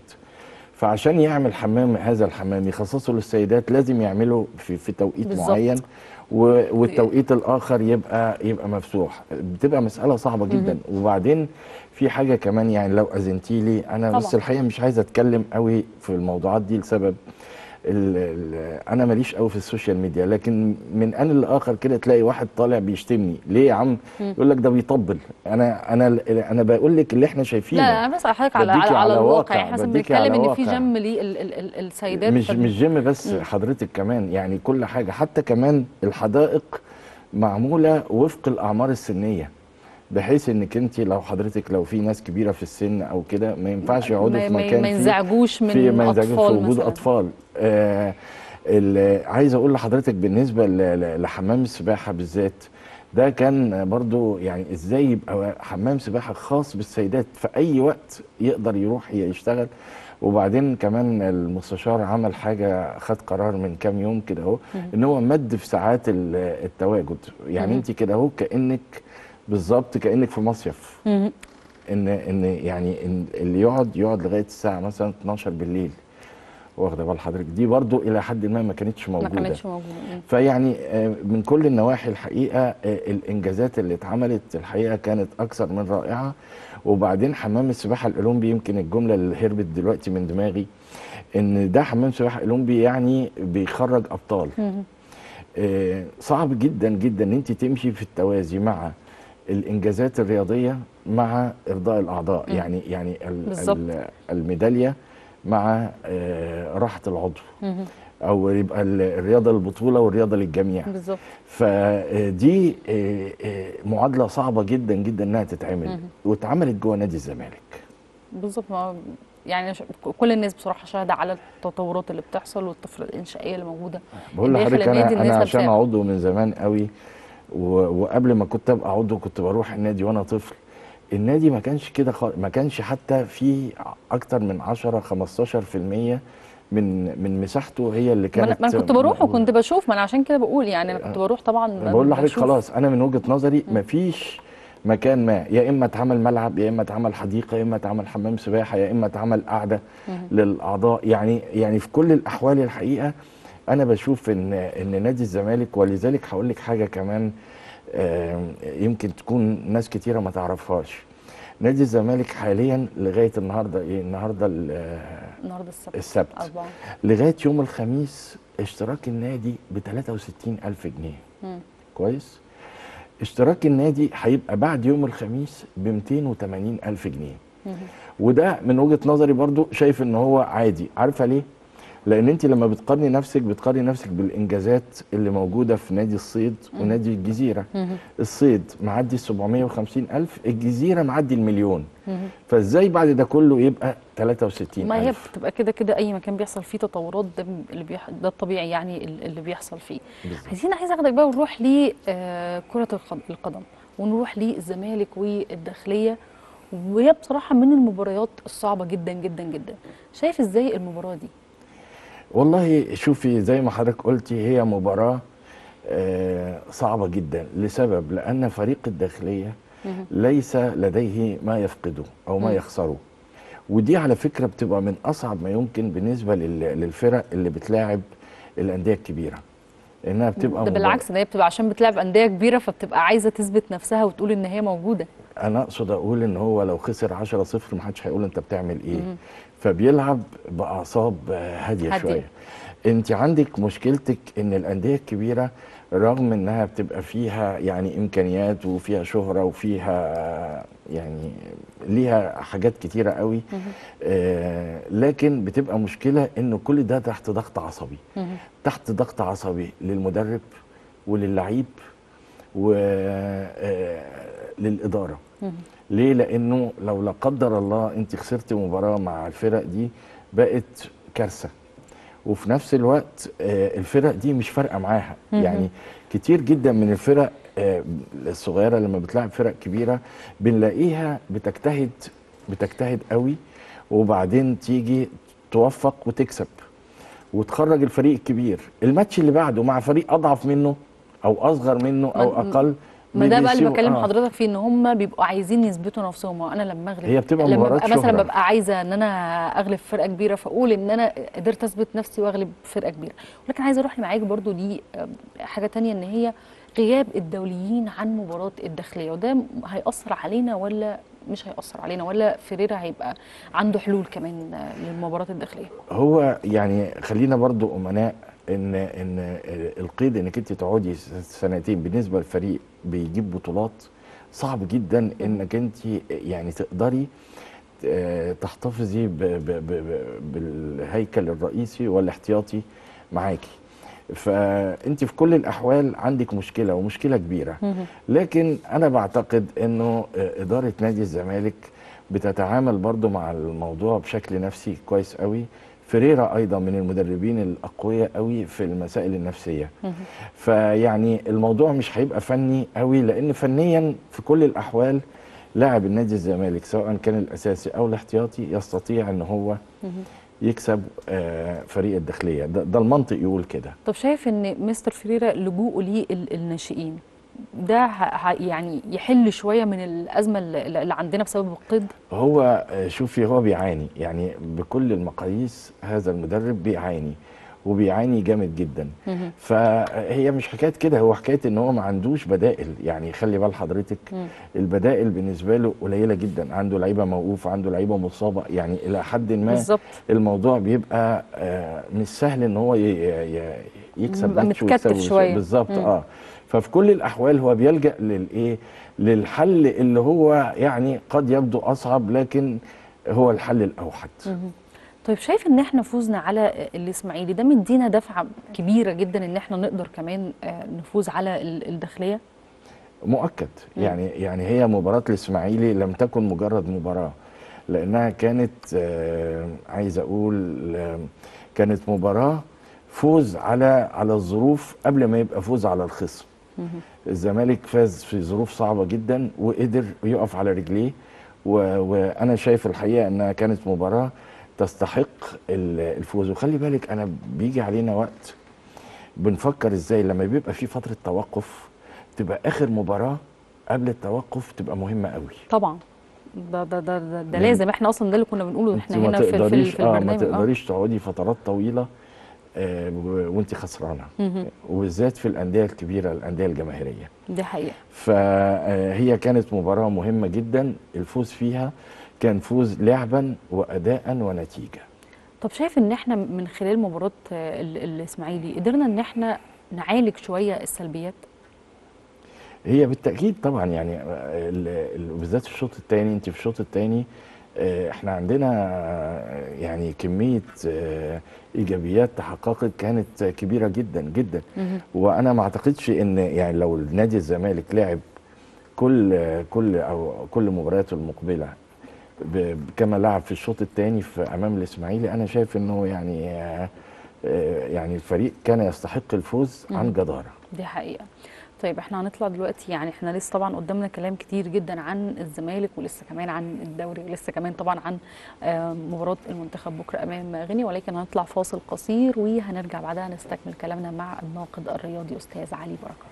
فعشان يعمل حمام هذا الحمام يخصصه للسيدات لازم يعمله في, في توقيت بالظبط. معين و- والتوقيت الاخر يبقى يبقى مفتوح بتبقى مساله صعبه جدا وبعدين في حاجه كمان يعني لو اذنتي لي انا طبعا. بس الحقيقه مش عايز اتكلم قوي في الموضوعات دي لسبب ال ال انا ماليش قوي في السوشيال ميديا لكن من ان لاخر كده تلاقي واحد طالع بيشتمني ليه يا عم يقول لك ده بيطبل انا انا انا بقول لك اللي احنا شايفينه لا انا بسال حضرتك على بديكي على, على على الواقع واقع، احنا بديكي بنتكلم على ان في واقع. جيم للسيدات مش فب- مش جيم بس مم. حضرتك كمان يعني كل حاجه حتى كمان الحدائق معموله وفق الاعمار السنيه بحيث انك انت لو حضرتك لو في ناس كبيره في السن او كده ما ينفعش يقعدوا ما- في ما- مكان ما فيه- ينزعجوش من في ما ينزعجوش في أطفال وجود مثلاً. اطفال آه ال- عايز اقول لحضرتك بالنسبه ل- ل- لحمام السباحه بالذات ده كان برضو يعني ازاي يبقى حمام سباحه خاص بالسيدات في اي وقت يقدر يروح يشتغل وبعدين كمان المستشار عمل حاجه خد قرار من كام يوم كده اهو ان هو مد في ساعات ال- التواجد يعني مم. انت كده اهو كانك بالظبط كانك في مصيف مهم. ان ان يعني إن اللي يقعد يقعد لغايه الساعه مثلا 12 بالليل واخده بال حضرتك دي برضو الى حد ما ما كانتش ما موجوده كانتش موجوده مم. فيعني آه، من كل النواحي الحقيقه آه، الانجازات اللي اتعملت الحقيقه كانت اكثر من رائعه وبعدين حمام السباحه الاولمبي يمكن الجمله اللي هربت دلوقتي من دماغي ان ده حمام سباحه اولمبي يعني بيخرج ابطال مهم. آه، صعب جدا جدا ان انت تمشي في التوازي مع الانجازات الرياضيه مع ارضاء الاعضاء مم. يعني يعني ال- بالظبط. ال- الميداليه مع آه، راحه العضو مهم. او يبقى ال- الرياضه للبطوله والرياضه للجميع بالظبط فدي آه، آه، معادله صعبه جدا جدا انها تتعمل مهم. واتعملت جوه نادي الزمالك بالظبط ما يعني ش- كل الناس بصراحه شاهده على التطورات اللي بتحصل والطفره الانشائيه اللي موجوده بقول داخل لحضرتك النادي انا الناس انا عشان لابساه. عضو من زمان قوي و- وقبل ما كنت ابقى عضو كنت بروح النادي وانا طفل النادي ما كانش كده خالص ما كانش حتى في اكتر من 10 15% من من مساحته هي اللي ما كانت انا ما أنا كنت بروح موجودة. وكنت بشوف ما انا عشان كده بقول يعني انا كنت بروح طبعا أنا بقول لحضرتك بشوف. خلاص انا من وجهه نظري مفيش مكان ما يا اما اتعمل ملعب يا اما اتعمل حديقه يا اما اتعمل حمام سباحه يا اما اتعمل قعده للاعضاء يعني يعني في كل الاحوال الحقيقه انا بشوف ان ان نادي الزمالك ولذلك هقول لك حاجه كمان آم، يمكن تكون ناس كتيره ما تعرفهاش نادي الزمالك حاليا لغايه النهارده ايه النهارده ال- النهارده السبت السبت أربعة لغايه يوم الخميس اشتراك النادي ب 63 الف جنيه مم. كويس اشتراك النادي هيبقى بعد يوم الخميس ب 280 الف جنيه مهم. وده من وجهه نظري برضو شايف ان هو عادي عارفه ليه لان انت لما بتقارني نفسك بتقارني نفسك بالانجازات اللي موجوده في نادي الصيد ونادي الجزيره مهم. الصيد معدي ال 750 الف الجزيره معدي المليون مهم. فازاي بعد ده كله يبقى 63 ما هي الف بتبقى كده كده اي مكان بيحصل فيه تطورات ده اللي بيح... ده الطبيعي يعني ال- اللي بيحصل فيه بالظبط. عايزين عايز اخدك بقى ونروح لكرة القدم ونروح للزمالك والداخلية وهي بصراحة من المباريات الصعبة جدا جدا جدا شايف ازاي المباراة دي والله شوفي زي ما حضرتك قلتي هي مباراة آه، صعبة جدا لسبب لأن فريق الداخلية مهم. ليس لديه ما يفقده أو ما مم. يخسره ودي على فكرة بتبقى من أصعب ما يمكن بالنسبة لل- للفرق اللي بتلاعب الأندية الكبيرة إنها بتبقى ده مباراة- بالعكس ده هي بتبقى عشان بتلعب أندية كبيرة فبتبقى عايزة تثبت نفسها وتقول ان هي موجودة انا اقصد اقول ان هو لو خسر 10 0 محدش هيقول انت بتعمل ايه مم. فبيلعب باعصاب آه، هاديه هادية. شويه انت عندك مشكلتك ان الانديه الكبيره رغم انها بتبقى فيها يعني امكانيات وفيها شهره وفيها آه، يعني ليها حاجات كتيره قوي آه لكن بتبقى مشكله انه كل ده تحت ضغط عصبي مهم. تحت ضغط عصبي للمدرب وللعيب وللإدارة مهم. ليه؟ لأنه لو لا قدر الله أنت خسرت مباراة مع الفرق دي بقت كارثة وفي نفس الوقت آه، الفرق دي مش فارقة معاها مهم. يعني كتير جدا من الفرق آه، الصغيرة لما بتلعب فرق كبيرة بنلاقيها بتجتهد بتجتهد قوي وبعدين تيجي توفق وتكسب وتخرج الفريق الكبير الماتش اللي بعده مع فريق اضعف منه او اصغر منه او ما- اقل ما ده بقى اللي بيسيبوا- بكلم آه. حضرتك فيه ان هم بيبقوا عايزين يثبتوا نفسهم وانا لما اغلب هي بتبقى لما مباراة ببقى مثلا شهرة. ببقى عايزه ان انا اغلب فرقه كبيره فاقول ان انا قدرت اثبت نفسي واغلب فرقه كبيره ولكن عايزه اروح معاك برضو دي آه، حاجه تانية ان هي غياب الدوليين عن مباراه الداخليه وده م- هيأثر علينا ولا مش هيأثر علينا ولا فيريرا هيبقى عنده حلول كمان آه، للمباراه الداخليه هو يعني خلينا برضو امناء ان ان القيد انك انت تقعدي سنتين بالنسبه للفريق بيجيب بطولات صعب جدا انك انت يعني تقدري آه، تحتفظي ب- ب- ب- بالهيكل الرئيسي والاحتياطي معاكي فانت في كل الاحوال عندك مشكله ومشكله كبيره لكن انا بعتقد انه آه، اداره نادي الزمالك بتتعامل برضو مع الموضوع بشكل نفسي كويس قوي فريرا ايضا من المدربين الاقوياء قوي في المسائل النفسيه فيعني الموضوع مش هيبقى فني قوي لان فنيا في كل الاحوال لاعب النادي الزمالك سواء كان الاساسي او الاحتياطي يستطيع ان هو يكسب آه، فريق الداخليه ده, ده المنطق يقول كده طب شايف ان مستر فيريرا لجوءه للناشئين ده ه- ه- يعني يحل شويه من الازمه اللي اللي عندنا بسبب القيد هو آه، شوفي هو بيعاني يعني بكل المقاييس هذا المدرب بيعاني وبيعاني جامد جدا مهم. فهي مش حكايه كده هو حكايه ان هو ما عندوش بدائل يعني خلي بال حضرتك مم. البدائل بالنسبه له قليله جدا عنده لعيبه موقوفه عنده لعيبه مصابه يعني الى حد ما بالظبط الموضوع بيبقى آه، مش سهل ان هو ي- ي- يكسب بيبقى ماتش متكتف ويكسب شوية. بالظبط مم. اه ففي كل الاحوال هو بيلجا للايه للحل اللي هو يعني قد يبدو اصعب لكن هو الحل الاوحد طيب شايف ان احنا فوزنا على الاسماعيلي ده مدينا دفعه كبيره جدا ان احنا نقدر كمان آه، نفوز على ال- الداخليه مؤكد يعني يعني هي مباراة الإسماعيلي لم تكن مجرد مباراة لأنها كانت آه، عايز أقول آه، كانت مباراة فوز على على الظروف قبل ما يبقى فوز على الخصم الزمالك فاز في ظروف صعبة جدا وقدر يقف على رجليه و- وأنا شايف الحقيقة أنها كانت مباراة تستحق ال- الفوز وخلي بالك أنا بيجي علينا وقت بنفكر ازاي لما بيبقى في فتره توقف تبقى اخر مباراه قبل التوقف تبقى مهمه قوي طبعا ده ده ده ده, ده لأن- لازم احنا اصلا ده اللي كنا بنقوله انت احنا ما هنا في, في, ال- تقدريش في اه ما البرنامج تقدريش تقعدي فترات طويله آه و- وانت خسرانه مهم. وبالذات في الانديه الكبيره الانديه الجماهيريه دي حقيقه فهي كانت مباراه مهمه جدا الفوز فيها كان فوز لعبا واداء ونتيجه طب شايف ان احنا من خلال مباراه آه، ال- الاسماعيلي قدرنا ان احنا نعالج شويه السلبيات هي بالتاكيد طبعا يعني ال- ال- بالذات الشوط الثاني انت في الشوط الثاني احنا عندنا آه، يعني كميه آه، ايجابيات تحققت كانت كبيره جدا جدا مهم. وانا ما اعتقدش ان يعني لو نادي الزمالك لعب كل كل او كل مبارياته المقبله ب- كما لعب في الشوط الثاني في امام الاسماعيلي انا شايف انه يعني آه، آه، يعني الفريق كان يستحق الفوز عن جداره دي حقيقة طيب احنا هنطلع دلوقتي يعني احنا لسه طبعا قدامنا كلام كتير جدا عن الزمالك ولسه كمان عن الدوري ولسه كمان طبعا عن آه، مباراة المنتخب بكرة امام غينيا ولكن هنطلع فاصل قصير وهنرجع بعدها نستكمل كلامنا مع الناقد الرياضي استاذ علي بركة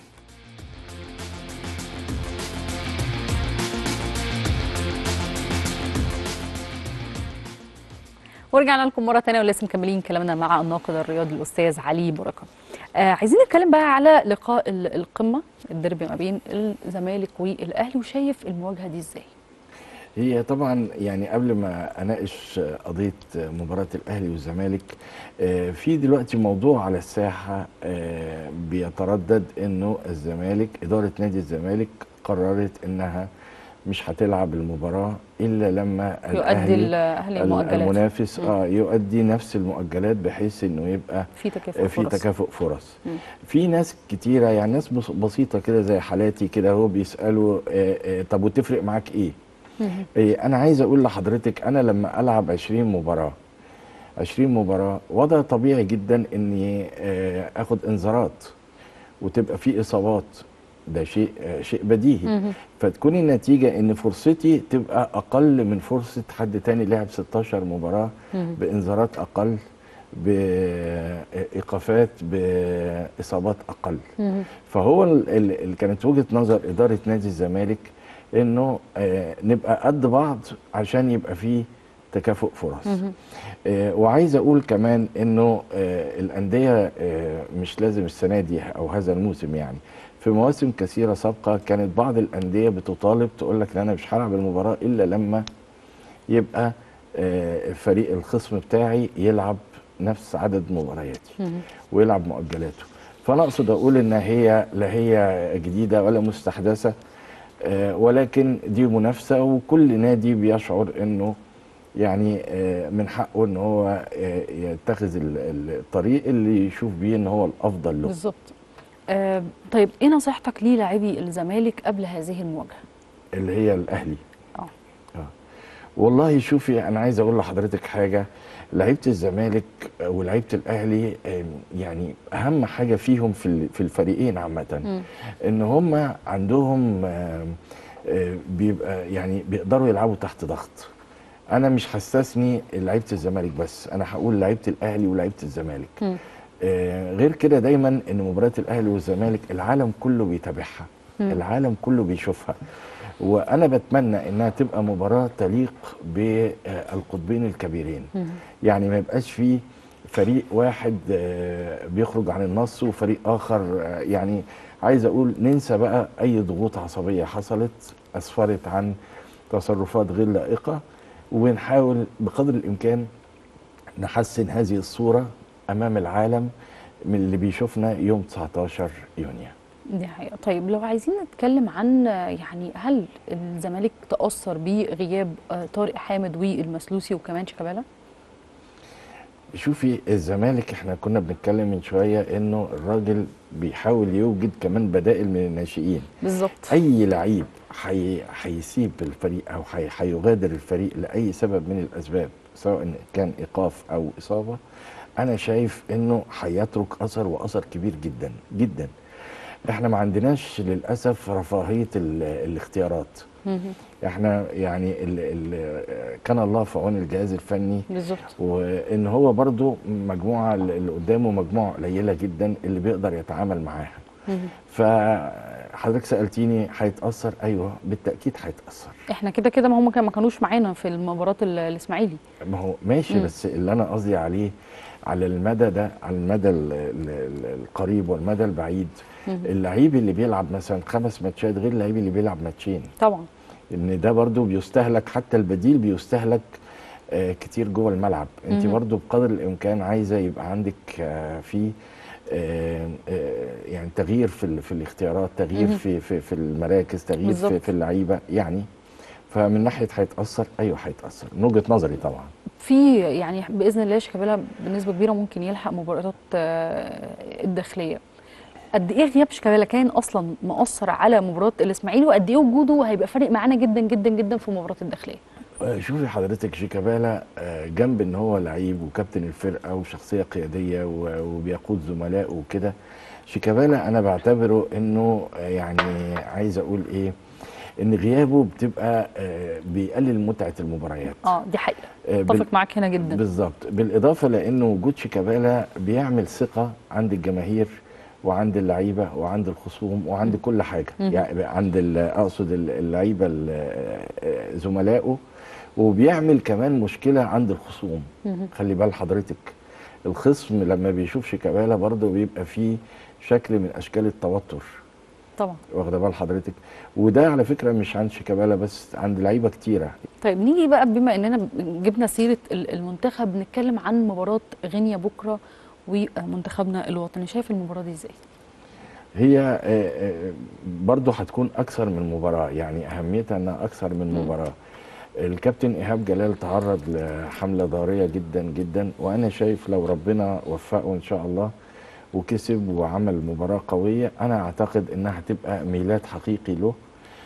ورجعنا لكم مرة تانية ولسه مكملين كلامنا مع الناقد الرياضي الأستاذ علي بركة. آه عايزين نتكلم بقى على لقاء ال- القمة الديربي ما بين الزمالك والأهلي وشايف المواجهة دي ازاي؟ هي طبعا يعني قبل ما اناقش قضيه مباراه الاهلي والزمالك آه، في دلوقتي موضوع على الساحه آه، بيتردد انه الزمالك اداره نادي الزمالك قررت انها مش هتلعب المباراه الا لما يؤدي الأهلي الأهلي المؤجلات المنافس مم. اه يؤدي نفس المؤجلات بحيث انه يبقى في تكافؤ في فرص تكافؤ فرص مم. في ناس كتيره يعني ناس بس- بسيطه كده زي حالاتي كده هو بيسالوا آه، آه، طب وتفرق معاك ايه مهم. إيه انا عايز اقول لحضرتك انا لما العب 20 مباراه 20 مباراه وضع طبيعي جدا اني آه، اخد انذارات وتبقى في اصابات ده شيء آه، شيء بديهي مهم. فتكون النتيجه ان فرصتي تبقى اقل من فرصه حد تاني لعب 16 مباراه مهم. بانذارات اقل بايقافات باصابات اقل مهم. فهو ال- ال- اللي كانت وجهه نظر اداره نادي الزمالك انه آه، نبقى قد بعض عشان يبقى فيه تكافؤ فرص مهم. آه، وعايز اقول كمان انه آه، الانديه آه، مش لازم السنه دي او هذا الموسم يعني في مواسم كثيره سابقه كانت بعض الانديه بتطالب تقول لك ان انا مش هلعب المباراه الا لما يبقى آه، فريق الخصم بتاعي يلعب نفس عدد مبارياتي مهم. ويلعب مؤجلاته فانا اقصد اقول ان هي لا هي جديده ولا مستحدثه آه، ولكن دي منافسه وكل نادي بيشعر انه يعني آه، من حقه ان هو آه، يتخذ ال- ال- الطريق اللي يشوف بيه ان هو الافضل له بالظبط آه طيب ايه نصيحتك للاعبي الزمالك قبل هذه المواجهة؟ اللي هي الاهلي اه آه. والله شوفي انا عايز اقول لحضرتك حاجه لعيبه الزمالك ولعيبه الاهلي آم، يعني اهم حاجه فيهم في ال- في الفريقين عامه مم. ان هم عندهم آم، آه، بيبقى يعني بيقدروا يلعبوا تحت ضغط انا مش هستثني لعيبه الزمالك بس انا هقول لعيبه الاهلي ولعيبه الزمالك مم. آه، غير كده دايما ان مباريات الاهلي والزمالك العالم كله بيتابعها مم. العالم كله بيشوفها وانا بتمنى انها تبقى مباراه تليق بالقطبين الكبيرين مم. يعني ما يبقاش فيه فريق واحد آه، بيخرج عن النص وفريق اخر آه، يعني عايز اقول ننسى بقى اي ضغوط عصبيه حصلت اسفرت عن تصرفات غير لائقه ونحاول بقدر الامكان نحسن هذه الصوره امام العالم من اللي بيشوفنا يوم 19 يونيو دي حقيقة طيب لو عايزين نتكلم عن آه، يعني هل الزمالك تأثر بغياب آه، طارق حامد والمسلوسي وكمان شيكابالا؟ شوفي الزمالك احنا كنا بنتكلم من شويه انه الراجل بيحاول يوجد كمان بدائل من الناشئين بالظبط اي لعيب حي- هيسيب الفريق او حي- هيغادر الفريق لاي سبب من الاسباب سواء كان ايقاف او اصابه انا شايف انه هيترك اثر واثر كبير جدا جدا احنا ما عندناش للاسف رفاهيه ال- الاختيارات مهم. احنا يعني ال ال كان الله في عون الجهاز الفني بالظبط وان هو برضو مجموعه اللي قدامه مجموعه قليله جدا اللي بيقدر يتعامل معاها مهم. فحضرتك سالتيني هيتاثر ايوه بالتاكيد هيتاثر احنا كده كده ما هم كان- ما كانوش معانا في المباراة ال- الاسماعيلي ما هو ماشي مم. بس اللي انا قصدي عليه على المدى ده على المدى ال- ال- ال- القريب والمدى البعيد مهم. اللعيب اللي بيلعب مثلا خمس ماتشات غير اللعيب اللي بيلعب ماتشين طبعا ان ده برضو بيستهلك حتى البديل بيستهلك آه كتير جوه الملعب انت مهم. برضو بقدر الامكان عايزه يبقى عندك آه في آه آه يعني تغيير في ال- في الاختيارات تغيير مهم. في في في المراكز تغيير في, بالظبط. في اللعيبه يعني فمن ناحيه هيتاثر ايوه هيتاثر من وجهه نظري طبعا في يعني باذن الله شيكابالا بنسبه كبيره ممكن يلحق مباريات آه، الداخليه قد ايه غياب شيكابالا كان اصلا مؤثر على مباراه الاسماعيلي وقد ايه وجوده هيبقى فارق معانا جدا جدا جدا في مباراه الداخليه آه، شوفي حضرتك شيكابالا آه، جنب ان هو لعيب وكابتن الفرقه وشخصيه قياديه و- وبيقود زملائه وكده شيكابالا انا بعتبره انه آه، يعني عايز اقول ايه ان غيابه بتبقى آه، بيقلل متعه المباريات اه دي حقيقه آه، بال- اتفق معاك هنا جدا بالظبط بالاضافه لان وجود شيكابالا بيعمل ثقه عند الجماهير وعند اللعيبه وعند الخصوم وعند كل حاجه مم. يعني عند ال- اقصد ال- اللعيبه ال- آه، زملائه وبيعمل كمان مشكله عند الخصوم مهم. خلي بال حضرتك الخصم لما بيشوف شيكابالا برضه بيبقى فيه شكل من اشكال التوتر طبعا واخده بال حضرتك وده على فكره مش عند شيكابالا بس عند لعيبه كتيره طيب نيجي بقى بما اننا جبنا سيره ال- المنتخب نتكلم عن مباراه غينيا بكره ومنتخبنا الوطني شايف المباراه دي ازاي هي آه، آه، برضه هتكون اكثر من مباراه يعني اهميتها انها اكثر من مم. مباراه الكابتن ايهاب جلال تعرض لحمله ضاريه جدا جدا وانا شايف لو ربنا وفقه ان شاء الله وكسب وعمل مباراه قويه انا اعتقد انها هتبقى ميلاد حقيقي له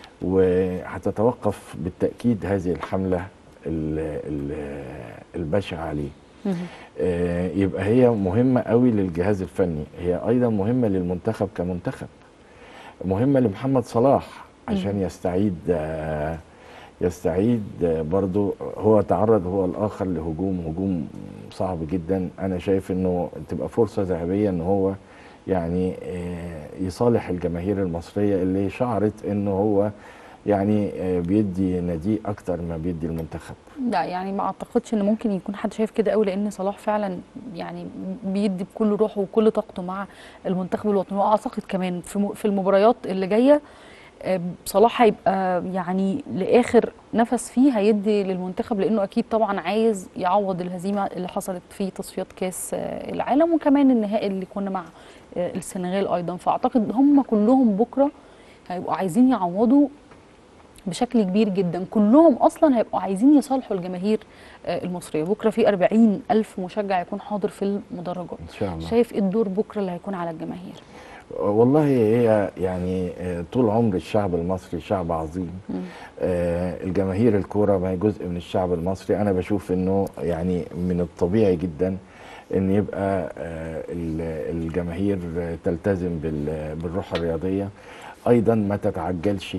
وهتتوقف بالتاكيد هذه الحمله ال- ال- البشعه عليه مهم. آه، يبقى هي مهمة قوي للجهاز الفني هي أيضا مهمة للمنتخب كمنتخب مهمة لمحمد صلاح عشان يستعيد آه، يستعيد آه، برضو هو تعرض هو الآخر لهجوم هجوم صعب جدا أنا شايف أنه تبقى فرصة ذهبية أن هو يعني آه، يصالح الجماهير المصرية اللي شعرت أنه هو يعني آه، بيدي ناديه أكتر ما بيدي المنتخب لا يعني ما اعتقدش ان ممكن يكون حد شايف كده قوي لان صلاح فعلا يعني بيدي بكل روحه وكل طاقته مع المنتخب الوطني واعتقد كمان في م- في المباريات اللي جايه آه، صلاح هيبقى يعني لاخر نفس فيه هيدي للمنتخب لانه اكيد طبعا عايز يعوض الهزيمه اللي حصلت في تصفيات كاس آه، العالم وكمان النهائي اللي كنا مع آه، السنغال ايضا فاعتقد هم كلهم بكره هيبقوا عايزين يعوضوا بشكل كبير جدا كلهم اصلا هيبقوا عايزين يصالحوا الجماهير آه، المصريه بكره في 40 الف مشجع يكون حاضر في المدرجات إن شاء الله شايف ايه الدور بكره اللي هيكون على الجماهير والله هي يعني آه، طول عمر الشعب المصري شعب عظيم مم. آه، الجماهير الكوره ما هي جزء من الشعب المصري انا بشوف انه يعني من الطبيعي جدا ان يبقى آه، ال- الجماهير آه، تلتزم بال- بالروح الرياضيه ايضا ما تتعجلش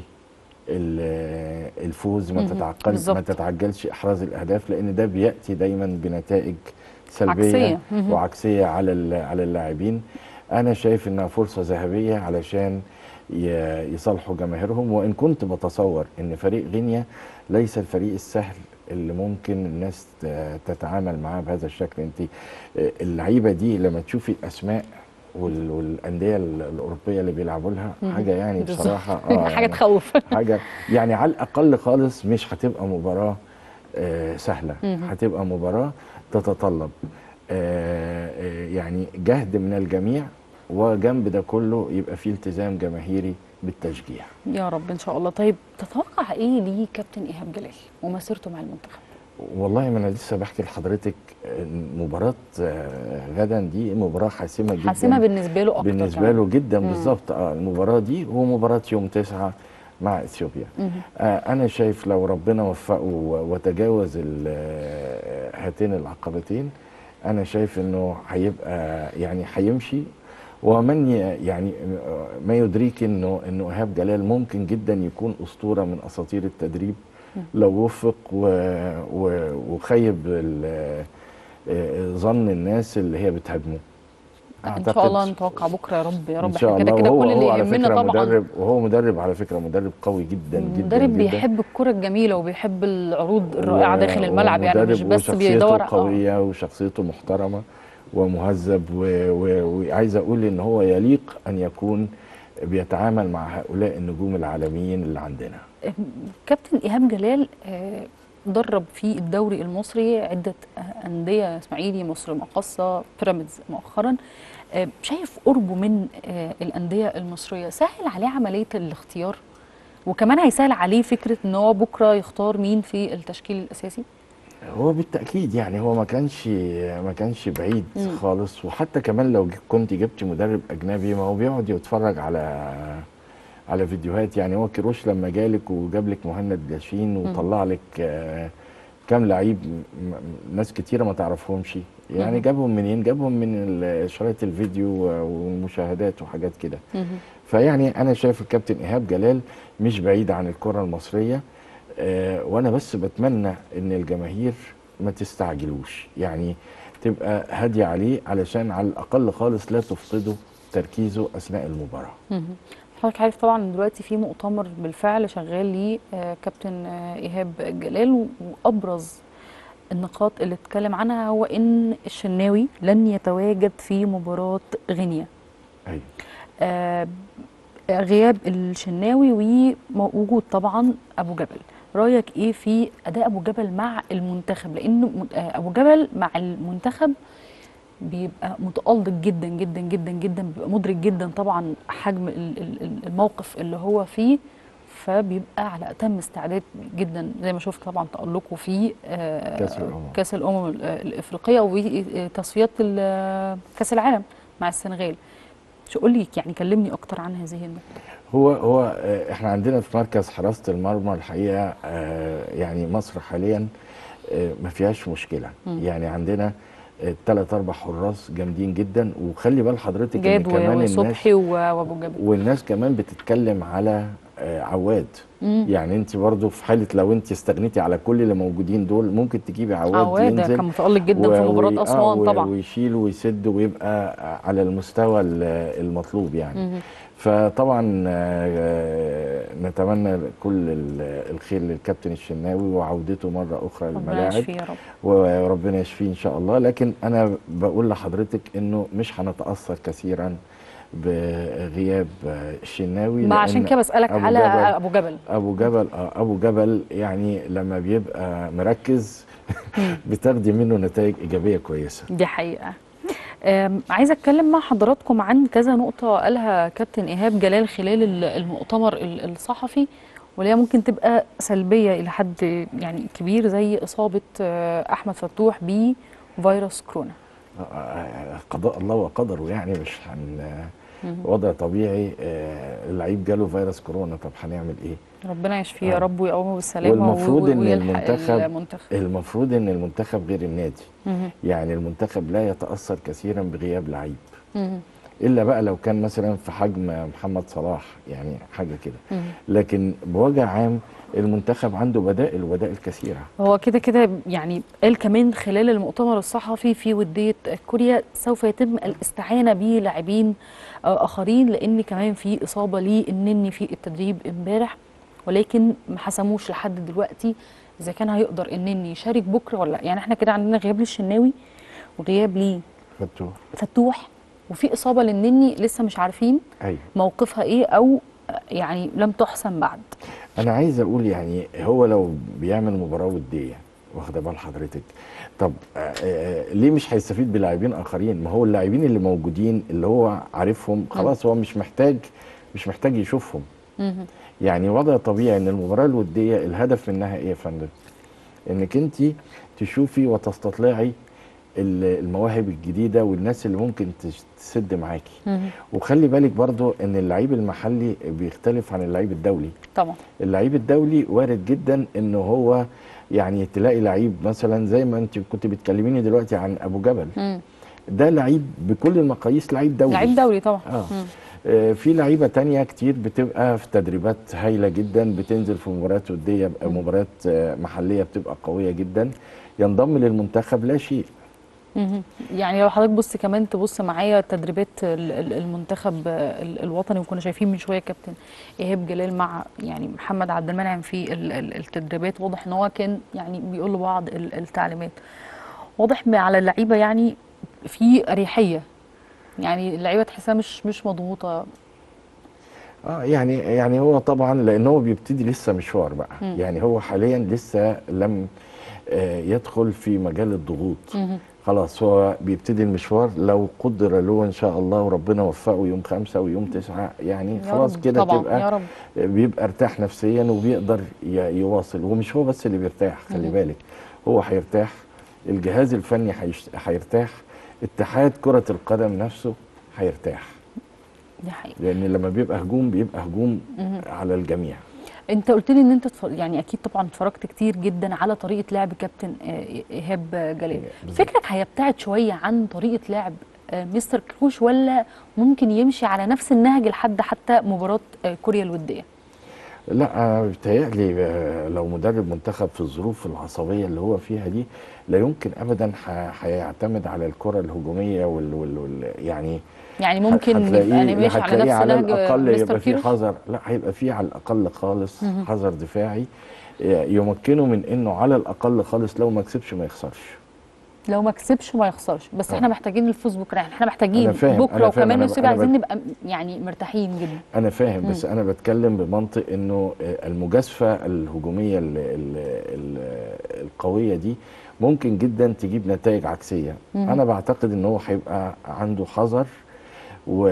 ال- الفوز ما مهم. تتعقل ما بالظبط. تتعجلش احراز الاهداف لان ده بياتي دايما بنتائج سلبيه عكسية. مهم. وعكسيه على ال- على اللاعبين انا شايف انها فرصه ذهبيه علشان ي- يصالحوا جماهيرهم وان كنت بتصور ان فريق غينيا ليس الفريق السهل اللي ممكن الناس ت- تتعامل معاه بهذا الشكل انت اللعيبه دي لما تشوفي الاسماء وال- والانديه ال- الاوروبيه اللي بيلعبوا لها مهم. حاجه يعني بالظبط. بصراحه حاجه يعني تخوف حاجه يعني على الاقل خالص مش هتبقى مباراه آه، سهله مهم. هتبقى مباراه تتطلب آه، آه، يعني جهد من الجميع وجنب ده كله يبقى فيه التزام جماهيري بالتشجيع يا رب ان شاء الله طيب تتوقع ايه ليه كابتن ايهاب جلال ومسيرته مع المنتخب والله ما انا لسه بحكي لحضرتك إن مباراه آه، غدا دي مباراه حاسمه جدا حاسمه بالنسبه له اكتر بالنسبه كمان. له جدا مم. بالظبط اه المباراه دي ومباراه يوم تسعة مع اثيوبيا مهم. آه انا شايف لو ربنا وفقه و- وتجاوز ال- آه، هاتين العقبتين انا شايف انه هيبقى يعني هيمشي ومن ي- يعني آه، ما يدريك انه انه ايهاب جلال ممكن جدا يكون اسطوره من اساطير التدريب لو وفق و- و- وخيب ال- آه، ظن الناس اللي هي بتهاجمه ان شاء الله نتوقع بكره يا رب يا رب ان شاء احنا كده الله كده وهو كل اللي هو على يهمنا فكره طبعا مدرب وهو مدرب على فكره مدرب قوي جدا جدا مدرب جدا بيحب الكره الجميله وبيحب العروض الرائعه داخل الملعب يعني ومدرب مش بس وشخصيته بيدور آه. قويه وشخصيته محترمه ومهذب و- و- وعايز اقول ان هو يليق ان يكون بيتعامل مع هؤلاء النجوم العالميين اللي عندنا كابتن ايهاب جلال آه، درب في الدوري المصري عده آه، انديه اسماعيلي مصر المقاصه بيراميدز مؤخرا آه، شايف قربه من آه، الانديه المصريه سهل عليه عمليه الاختيار وكمان هيسهل عليه فكره ان هو بكره يختار مين في التشكيل الاساسي هو بالتاكيد يعني هو ما كانش ما كانش بعيد مم. خالص وحتى كمان لو ج- كنت جبت مدرب اجنبي ما هو بيقعد يتفرج على على فيديوهات يعني هو كيروش لما جالك وجاب لك مهند لاشين وطلع لك آه، كام لعيب م- م- ناس كتيره ما تعرفهمش يعني مم. جابهم منين جابهم من ال- شرايط الفيديو والمشاهدات وحاجات كده فيعني انا شايف الكابتن ايهاب جلال مش بعيد عن الكره المصريه آه وانا بس بتمنى ان الجماهير ما تستعجلوش يعني تبقى هاديه عليه علشان على الاقل خالص لا تفقده تركيزه اثناء المباراه مهم. حضرتك عارف طبعا إن دلوقتي في مؤتمر بالفعل شغال ليه آه، كابتن آه، ايهاب جلال وابرز النقاط اللي اتكلم عنها هو ان الشناوي لن يتواجد في مباراه غينيا ايوه آه، غياب الشناوي ووجود طبعا ابو جبل رايك ايه في اداء ابو جبل مع المنتخب لانه م- آه، ابو جبل مع المنتخب بيبقى متالق جدا جدا جدا جدا بيبقى مدرك جدا طبعا حجم ال- ال- ال- الموقف اللي هو فيه فبيبقى على اتم استعداد جدا زي ما شفت طبعا تالقه في آه، كأس الأمم. كاس الامم ال- الافريقيه وتصفيات ال- كاس العالم مع السنغال شو قول لي يعني كلمني اكتر عن هذه النقطه هو هو آه، احنا عندنا في مركز حراسه المرمى الحقيقه آه، يعني مصر حاليا آه، ما فيهاش مشكله مم. يعني عندنا ثلاث اربع حراس جامدين جدا وخلي بال حضرتك ان جاد كمان الناس وصبحي و- وابو جبل والناس كمان بتتكلم على آه، عواد مم. يعني انت برضو في حاله لو انت استغنيتي على كل اللي موجودين دول ممكن تجيبي عواد, عواد ينزل كان متالق جدا في و- مباراه و- اسوان و- طبعا ويشيل ويسد ويبقى على المستوى ال- المطلوب يعني مم. فطبعا آه، نتمنى كل ال- الخير للكابتن الشناوي وعودته مره اخرى ربنا للملاعب يشفيه يا رب وربنا يشفيه ان شاء الله لكن انا بقول لحضرتك انه مش هنتاثر كثيرا بغياب آه، الشناوي ما عشان لأن كده بسالك أبو على جبل- ابو جبل ابو جبل اه ابو جبل يعني لما بيبقى مركز بتاخدي منه نتائج ايجابيه كويسه دي حقيقه أم، عايزه اتكلم مع حضراتكم عن كذا نقطه قالها كابتن ايهاب جلال خلال ال- المؤتمر ال- الصحفي واللي هي ممكن تبقى سلبيه الى حد يعني كبير زي اصابه آه، احمد فتوح بفيروس كورونا آه، آه، قضاء الله وقدره يعني مش هن مهم. وضع طبيعي آه، اللعيب جاله فيروس كورونا طب هنعمل ايه ربنا يشفيه يا آه. رب ويقومه بالسلامه والمفروض و- إن ويلحق المنتخب- المنتخب المفروض ان المنتخب غير النادي مهم. يعني المنتخب لا يتاثر كثيرا بغياب لعيب مهم. الا بقى لو كان مثلا في حجم محمد صلاح يعني حاجه كده مهم. لكن بوجه عام المنتخب عنده بدائل وبدائل كثيره هو كده كده يعني قال كمان خلال المؤتمر الصحفي في ودية كوريا سوف يتم الاستعانة بلاعبين آه، آخرين لأن كمان في إصابة للنني في التدريب امبارح ولكن ما حسموش لحد دلوقتي إذا كان هيقدر النني يشارك بكرة ولا لأ. يعني احنا كده عندنا غياب للشناوي وغياب فتوح لفتوح وفي إصابة للنني لسه مش عارفين ايوه موقفها إيه أو آه، يعني لم تحسم بعد انا عايز اقول يعني هو لو بيعمل مباراه وديه واخده بال حضرتك طب آه، آه، ليه مش هيستفيد بلاعبين اخرين ما هو اللاعبين اللي موجودين اللي هو عارفهم خلاص هو مش محتاج مش محتاج يشوفهم مهم. يعني وضع طبيعي ان المباراه الوديه الهدف منها ايه يا فندم انك انت تشوفي وتستطلعي ال- المواهب الجديده والناس اللي ممكن تش- تسد معاكي مهم. وخلي بالك برضو ان اللعيب المحلي بيختلف عن اللعيب الدولي طبعا اللعيب الدولي وارد جدا ان هو يعني تلاقي لعيب مثلا زي ما انت كنت بتكلميني دلوقتي عن ابو جبل مم. ده لعيب بكل المقاييس لعيب دولي لعيب دولي طبعا اه مم. آه، في لعيبه تانية كتير بتبقى في تدريبات هايله جدا بتنزل في مباريات وديه بقى مباريات آه، محليه بتبقى قويه جدا ينضم للمنتخب لا شيء مهم. يعني لو حضرتك بص كمان تبص معايا تدريبات ال- ال- المنتخب آه، ال- الوطني وكنا شايفين من شويه كابتن ايهاب جلال مع يعني محمد عبد المنعم في ال- ال- التدريبات واضح ان هو كان يعني بيقول لبعض ال- التعليمات واضح م- على اللعيبه يعني في اريحيه يعني اللعيبه تحسها مش مش مضغوطه اه يعني يعني هو طبعا لان هو بيبتدي لسه مشوار بقى مم. يعني هو حاليا لسه لم آه، يدخل في مجال الضغوط مهم. خلاص هو بيبتدي المشوار لو قدر له ان شاء الله وربنا وفقه يوم خمسة ويوم تسعة يعني يا خلاص رب كده طبعا يا تبقى رب بيبقى ارتاح نفسيا وبيقدر ي- يواصل ومش هو بس اللي بيرتاح خلي مهم. بالك هو هيرتاح الجهاز الفني هيشت- هيرتاح اتحاد كرة القدم نفسه هيرتاح دي حقيقة لان لما بيبقى هجوم بيبقى هجوم مهم. على الجميع انت قلت لي ان انت اتفرج يعني اكيد طبعا اتفرجت كتير جدا على طريقه لعب كابتن آه، ايهاب جلال بالظبط. فكرك هيبتعد شويه عن طريقه لعب آه، مستر كروش ولا ممكن يمشي على نفس النهج لحد حتى مباراه آه، كوريا الوديه لا أنا بيتهيألي آه، لو مدرب منتخب في الظروف العصبية اللي هو فيها دي لا يمكن أبدا ح- هيعتمد على الكرة الهجومية وال, وال, وال يعني يعني ممكن هتلاقيه- يبقى انا ماشي على هتلاقيه نفس على نهج الأقل مستر يبقى فيه كروش حذر لا هيبقى فيه على الأقل خالص مهم. حذر دفاعي آه، يمكنه من إنه على الأقل خالص لو ما كسبش ما يخسرش لو ما كسبش ما يخسرش بس آه. احنا محتاجين الفوز بكره يعني احنا محتاجين أنا فاهم، بكره أنا فاهم، وكمان أنا ب- نصيب أنا عايزين ب- نبقى يعني مرتاحين جدا أنا فاهم بس أنا بتكلم بمنطق إنه آه، المجازفة الهجومية ال ال ال القوية دي ممكن جدا تجيب نتائج عكسية مم. أنا بعتقد إن هو هيبقى عنده حذر و...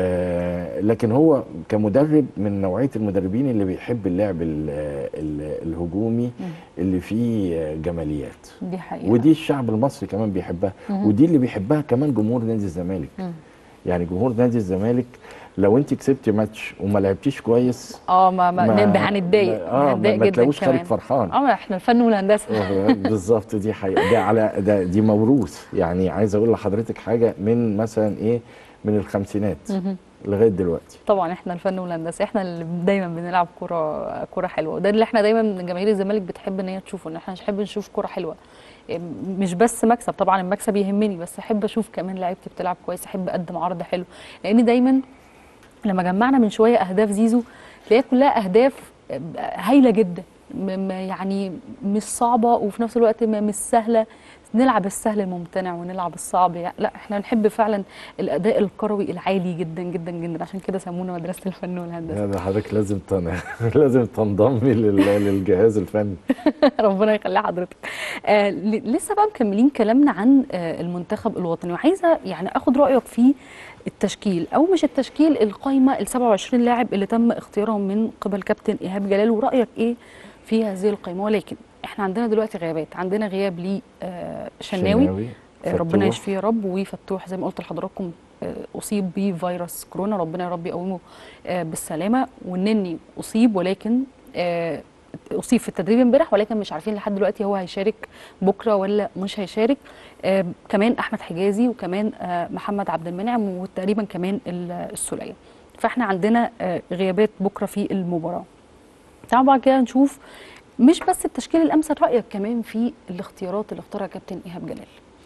لكن هو كمدرب من نوعية المدربين اللي بيحب اللعب ال ال الهجومي مم. اللي فيه جماليات دي حقيقه ودي الشعب المصري كمان بيحبها مهم. ودي اللي بيحبها كمان جمهور نادي الزمالك مم. يعني جمهور نادي الزمالك لو انت كسبتي ماتش وما لعبتيش كويس اه ما, ما, ما- نبقى هنتضايق ما- اه ما, هنتضايق ما جدا تلاقوش خارج كمان فرحان اه احنا الفن والهندسه آه، بالظبط دي حقيقة ده على ده دي موروث يعني عايز اقول لحضرتك حاجة من مثلا ايه من الخمسينات مهم. لغاية دلوقتي طبعا احنا الفن والهندسه احنا اللي دايما بنلعب كره كره حلوه وده اللي احنا دايما جماهير الزمالك بتحب ان هي تشوفه ان احنا مش بنحب نشوف كره حلوه إيه، مش بس مكسب طبعا المكسب يهمني بس احب اشوف كمان لعيبتي بتلعب كويس احب اقدم عرض حلو لان دايما لما جمعنا من شويه اهداف زيزو تلاقيها كلها اهداف هايله جدا م- م- يعني مش صعبه وفي نفس الوقت ما- مش سهله نلعب السهل الممتنع ونلعب الصعب يعني لا احنا نحب فعلا الاداء الكروي العالي جدا جدا جدا عشان كده سمونا مدرسه الفن والهندسه ده حضرتك لازم تن... لازم تنضمي لل... للجهاز الفني ربنا يخلي حضرتك آه ل- لسه بقى مكملين كلامنا عن آه المنتخب الوطني وعايزه يعني اخد رايك في التشكيل او مش التشكيل القايمه ال 27 لاعب اللي تم اختيارهم من قبل كابتن ايهاب جلال ورايك ايه في هذه القائمه ولكن احنا عندنا دلوقتي غيابات عندنا غياب ل آه شناوي آه، ربنا فتوح. يشفيه يا رب وفتوح زي ما قلت لحضراتكم آه، اصيب بفيروس كورونا ربنا يا رب يقومه آه، بالسلامه والنني اصيب ولكن آه، اصيب في التدريب امبارح ولكن مش عارفين لحد دلوقتي هو هيشارك بكره ولا مش هيشارك آه، كمان احمد حجازي وكمان آه، محمد عبد المنعم وتقريبا كمان ال- السوليه فاحنا عندنا آه، غيابات بكره في المباراه تعالوا بعد كده نشوف مش بس التشكيل الامثل رايك كمان في الاختيارات اللي اختارها كابتن ايهاب جلال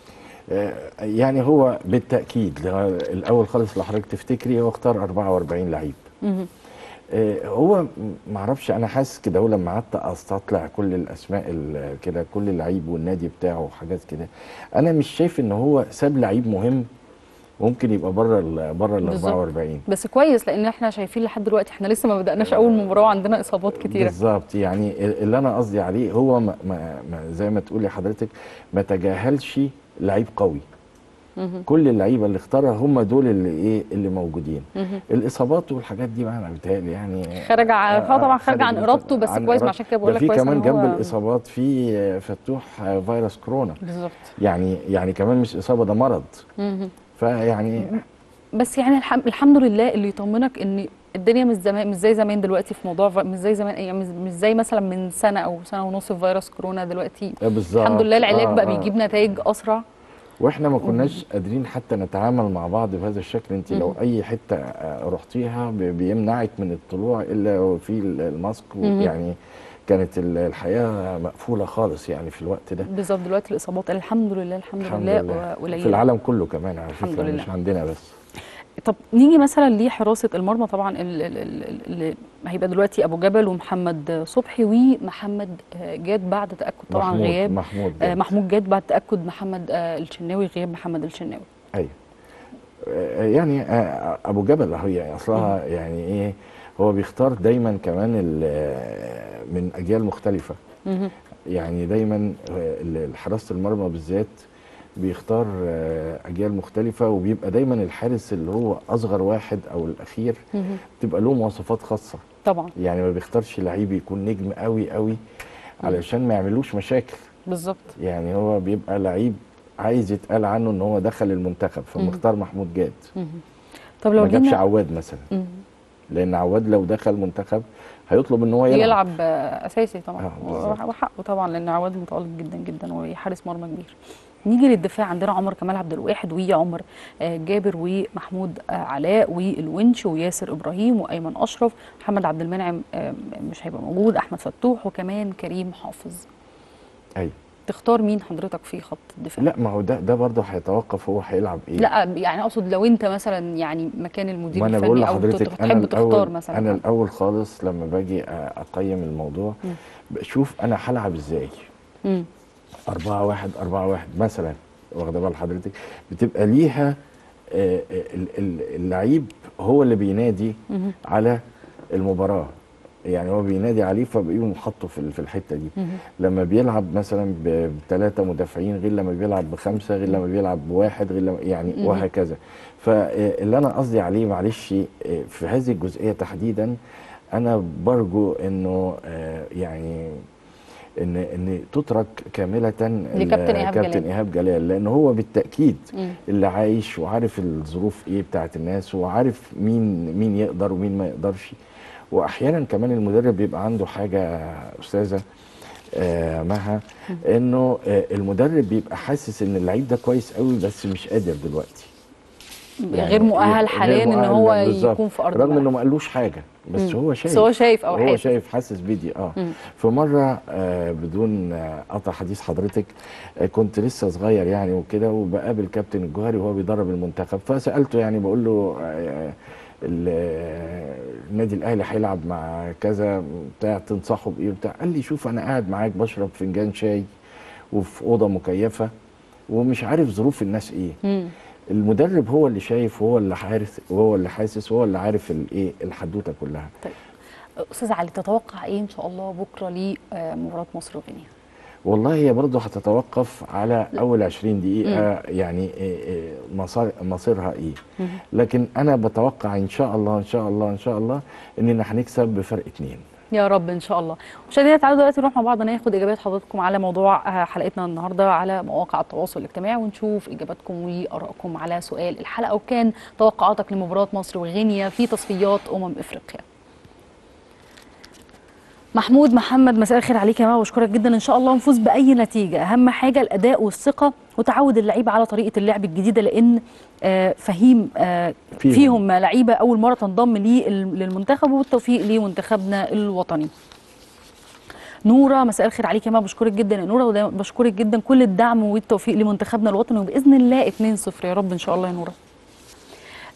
آه، يعني هو بالتاكيد لا- الاول خالص لو حضرتك تفتكري هو اختار 44 لعيب مهم. آه، هو م- معرفش انا حاسس كده هو لما قعدت استطلع كل الاسماء ال- كده كل لعيب والنادي بتاعه وحاجات كده انا مش شايف ان هو ساب لعيب مهم ممكن يبقى بره ال بره ال بالظبط. 44 بس كويس لان احنا شايفين لحد دلوقتي احنا لسه ما بدأناش اول مباراة وعندنا اصابات كتيرة بالظبط يعني اللي انا قصدي عليه هو ما ما ما زي ما تقولي حضرتك ما تجاهلش لعيب قوي مهم. كل اللعيبه اللي اختارها هم دول اللي ايه اللي موجودين مهم. الاصابات والحاجات دي بقى انا بيتهيألي يعني خارج ع- آه، طبعا آه، خارج عن خارج ارادته بس عن كويس ما إرادته. عشان كده بقول ده لك في كويس كمان إن جنب هو- الاصابات في آه، فتوح آه، فيروس كورونا بالظبط يعني يعني كمان مش اصابه ده مرض مهم. فيعني بس يعني الحم... الحمد لله اللي يطمنك ان الدنيا مش زمان مش زي زمان دلوقتي في موضوع ف- مش زي زمان يعني مش- مش زي مثلا من سنه او سنه ونص في فيروس كورونا دلوقتي بالظبط الحمد لله العلاج آه، بقى آه. بيجيب نتائج اسرع واحنا ما كناش قادرين حتى نتعامل مع بعض بهذا الشكل انت لو مهم. اي حته آه، رحتيها بي- بيمنعك من الطلوع الا في ال- الماسك مهم. يعني كانت ال- الحياه مقفوله خالص يعني في الوقت ده بالظبط دلوقتي الاصابات الحمد لله الحمد, الحمد لله, لله قليله في العالم كله كمان على الحمد فكره لله. مش عندنا بس طب نيجي مثلا لحراسه المرمى طبعا ال- ال- ال- اللي هيبقى دلوقتي ابو جبل ومحمد صبحي ومحمد آه، جاد بعد تاكد طبعا محمود غياب محمود آه، جاد. محمود جاد بعد تاكد محمد آه، الشناوي غياب محمد الشناوي ايوه آه، يعني آه، ابو جبل هي اصلها يعني ايه هو بيختار دايما كمان ال- آه، من اجيال مختلفه مهم. يعني دايما آه، ال- حراسه المرمى بالذات بيختار آه، اجيال مختلفه وبيبقى دايما الحارس اللي هو اصغر واحد او الاخير مهم. بتبقى له مواصفات خاصه طبعا يعني ما بيختارش لعيب يكون نجم قوي قوي علشان ما يعملوش مشاكل بالظبط يعني هو بيبقى لعيب عايز يتقال عنه ان هو دخل المنتخب فمختار محمود جاد مهم. طب لو ما جابش جينا عواد مثلا مم. لان عواد لو دخل منتخب هيطلب ان هو يلعب, يلعب آه، اساسي طبعا آه، بالظبط. وحقه طبعا لان عواد متالق جدا جدا وحارس مرمى كبير نيجي للدفاع عندنا عمر كمال عبد الواحد وعمر آه، جابر ومحمود آه، علاء والونش وياسر ابراهيم وايمن اشرف محمد عبد المنعم آه، مش هيبقى موجود احمد فتوح وكمان كريم حافظ ايوه تختار مين حضرتك في خط الدفاع لا ما هو ده ده برضه هيتوقف هو هيلعب ايه لا يعني اقصد لو انت مثلا يعني مكان المدير ما انا بقول الفني او لحضرتك تحب انا تختار الاول مثلا انا الاول خالص لما باجي أ- اقيم الموضوع مم. بشوف انا هلعب ازاي مم. أربعة واحد أربعة واحد مثلا واخده بال حضرتك بتبقى ليها آه، آه، ال- ال- اللعيب هو اللي بينادي مهم. على المباراة يعني هو بينادي عليه فبيقوم حاطه في ال- في الحتة دي مهم. لما بيلعب مثلا ب- بثلاثة مدافعين غير لما بيلعب بخمسة غير لما بيلعب بواحد غير لما يعني مهم. وهكذا فاللي أنا قصدي عليه معلش آه، في هذه الجزئية تحديدا أنا برجو إنه آه، يعني ان ان تترك كامله ال- لكابتن إيهاب كابتن جلال. ايهاب جلال لان هو بالتاكيد مم. اللي عايش وعارف الظروف ايه بتاعت الناس وعارف مين مين يقدر ومين ما يقدرش واحيانا كمان المدرب بيبقى عنده حاجه استاذه آه مها انه آه المدرب بيبقى حاسس ان اللعيب ده كويس قوي بس مش قادر دلوقتي يعني غير مؤهل غير حاليا ان مؤهل هو بالظبط. يكون في ارض رغم انه الملعب ما قالوش حاجه بس مم. هو شايف بس هو شايف او هو حاسس شايف حاسس بيدي اه مم. في مره آه بدون آه، قطع حديث حضرتك آه كنت لسه صغير يعني وكده وبقابل كابتن الجوهري وهو بيدرب المنتخب فسالته يعني بقول له آه ال- آه، النادي الاهلي هيلعب مع كذا بتاع تنصحه بايه بتاع قال لي شوف انا قاعد معاك بشرب فنجان شاي وفي اوضه مكيفه ومش عارف ظروف الناس ايه مم. المدرب هو اللي شايف وهو اللي حارس وهو اللي حاسس وهو اللي عارف الايه الحدوته كلها استاذ علي تتوقع ايه ان شاء الله بكره لمباراه مصر وغينيا والله هي برضه هتتوقف على اول 20 دقيقه يعني إيه إيه مصار مصيرها ايه لكن انا بتوقع ان شاء الله ان شاء الله ان شاء الله اننا هنكسب بفرق اتنين يا رب ان شاء الله مشاهدينا تعالوا دلوقتي نروح مع بعض ناخد اجابات حضراتكم على موضوع آه، حلقتنا النهارده على مواقع التواصل الاجتماعي ونشوف اجاباتكم وارائكم على سؤال الحلقه وكان توقعاتك لمباراه مصر وغينيا في تصفيات امم افريقيا محمود محمد مساء الخير عليك يا ماما بشكرك جدا ان شاء الله نفوز باي نتيجه اهم حاجه الاداء والثقه وتعود اللعيبه على طريقه اللعب الجديده لان آه، فهيم آه، فيهم. فيهم لعيبه اول مره تنضم ليه- للمنتخب والتوفيق لمنتخبنا الوطني نوره مساء الخير عليك يا ماما بشكرك جدا يا نوره ودايما بشكرك جدا كل الدعم والتوفيق لمنتخبنا الوطني وباذن الله 2-0 يا رب ان شاء الله يا نوره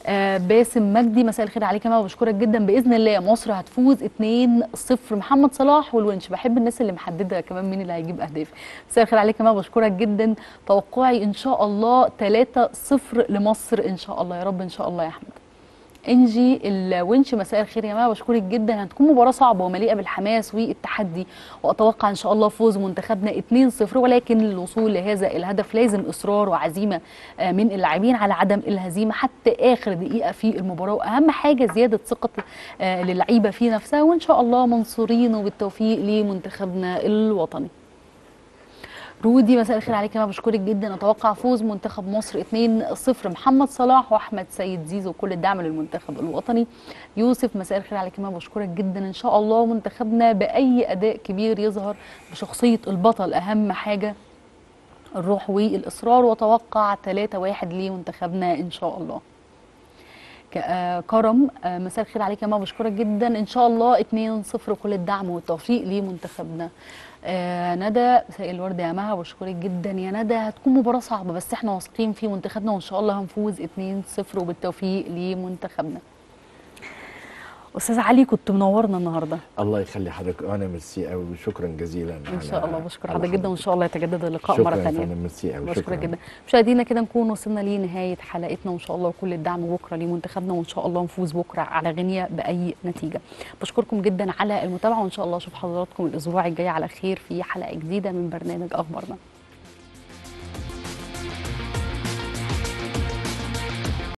آه باسم مجدي مساء الخير عليك يا ماما بشكرك جدا باذن الله مصر هتفوز 2-0 محمد صلاح والونش بحب الناس اللي محدده كمان مين اللي هيجيب اهداف مساء الخير عليك يا ماما بشكرك جدا توقعي ان شاء الله 3-0 لمصر ان شاء الله يا رب ان شاء الله يا احمد انجي الونش مساء الخير يا ماما بشكرك جدا هتكون مباراه صعبه ومليئه بالحماس والتحدي واتوقع ان شاء الله فوز منتخبنا 2-0 ولكن للوصول لهذا الهدف لازم اصرار وعزيمه آه، من اللاعبين على عدم الهزيمه حتى اخر دقيقه في المباراه واهم حاجه زياده ثقه آه، للعيبه في نفسها وان شاء الله منصورين وبالتوفيق لمنتخبنا الوطني رودي مساء الخير عليك يا ماما بشكرك جدا اتوقع فوز منتخب مصر 2-0 محمد صلاح واحمد سيد زيزو كل الدعم للمنتخب الوطني يوسف مساء الخير عليك يا ماما بشكرك جدا ان شاء الله منتخبنا باي اداء كبير يظهر بشخصيه البطل اهم حاجه الروح والاصرار واتوقع 3-1 لمنتخبنا ان شاء الله ك- آه، كرم آه، مساء الخير عليك يا ماما بشكرك جدا ان شاء الله 2-0 كل الدعم والتوفيق لمنتخبنا آه ندى مساء الورد يا مها بشكرك جدا يا ندى هتكون مباراه صعبه بس احنا واثقين في منتخبنا وان شاء الله هنفوز 2-0 وبالتوفيق لمنتخبنا استاذ علي كنت منورنا النهارده الله يخلي حضرتك انا ميرسي قوي وشكرا جزيلا ان على- شاء الله بشكر على حضرتك جدا وان شاء الله يتجدد اللقاء شكرا مره يا ثانيه فندم، ميرسي قوي بشكرك شكرا جدا مشاهدينا كده نكون وصلنا لنهايه حلقتنا وان شاء الله كل الدعم بكره لمنتخبنا وان شاء الله نفوز بكره على غينيا باي نتيجه بشكركم جدا على المتابعه وان شاء الله اشوف حضراتكم الاسبوع الجاي على خير في حلقه جديده من برنامج اخبارنا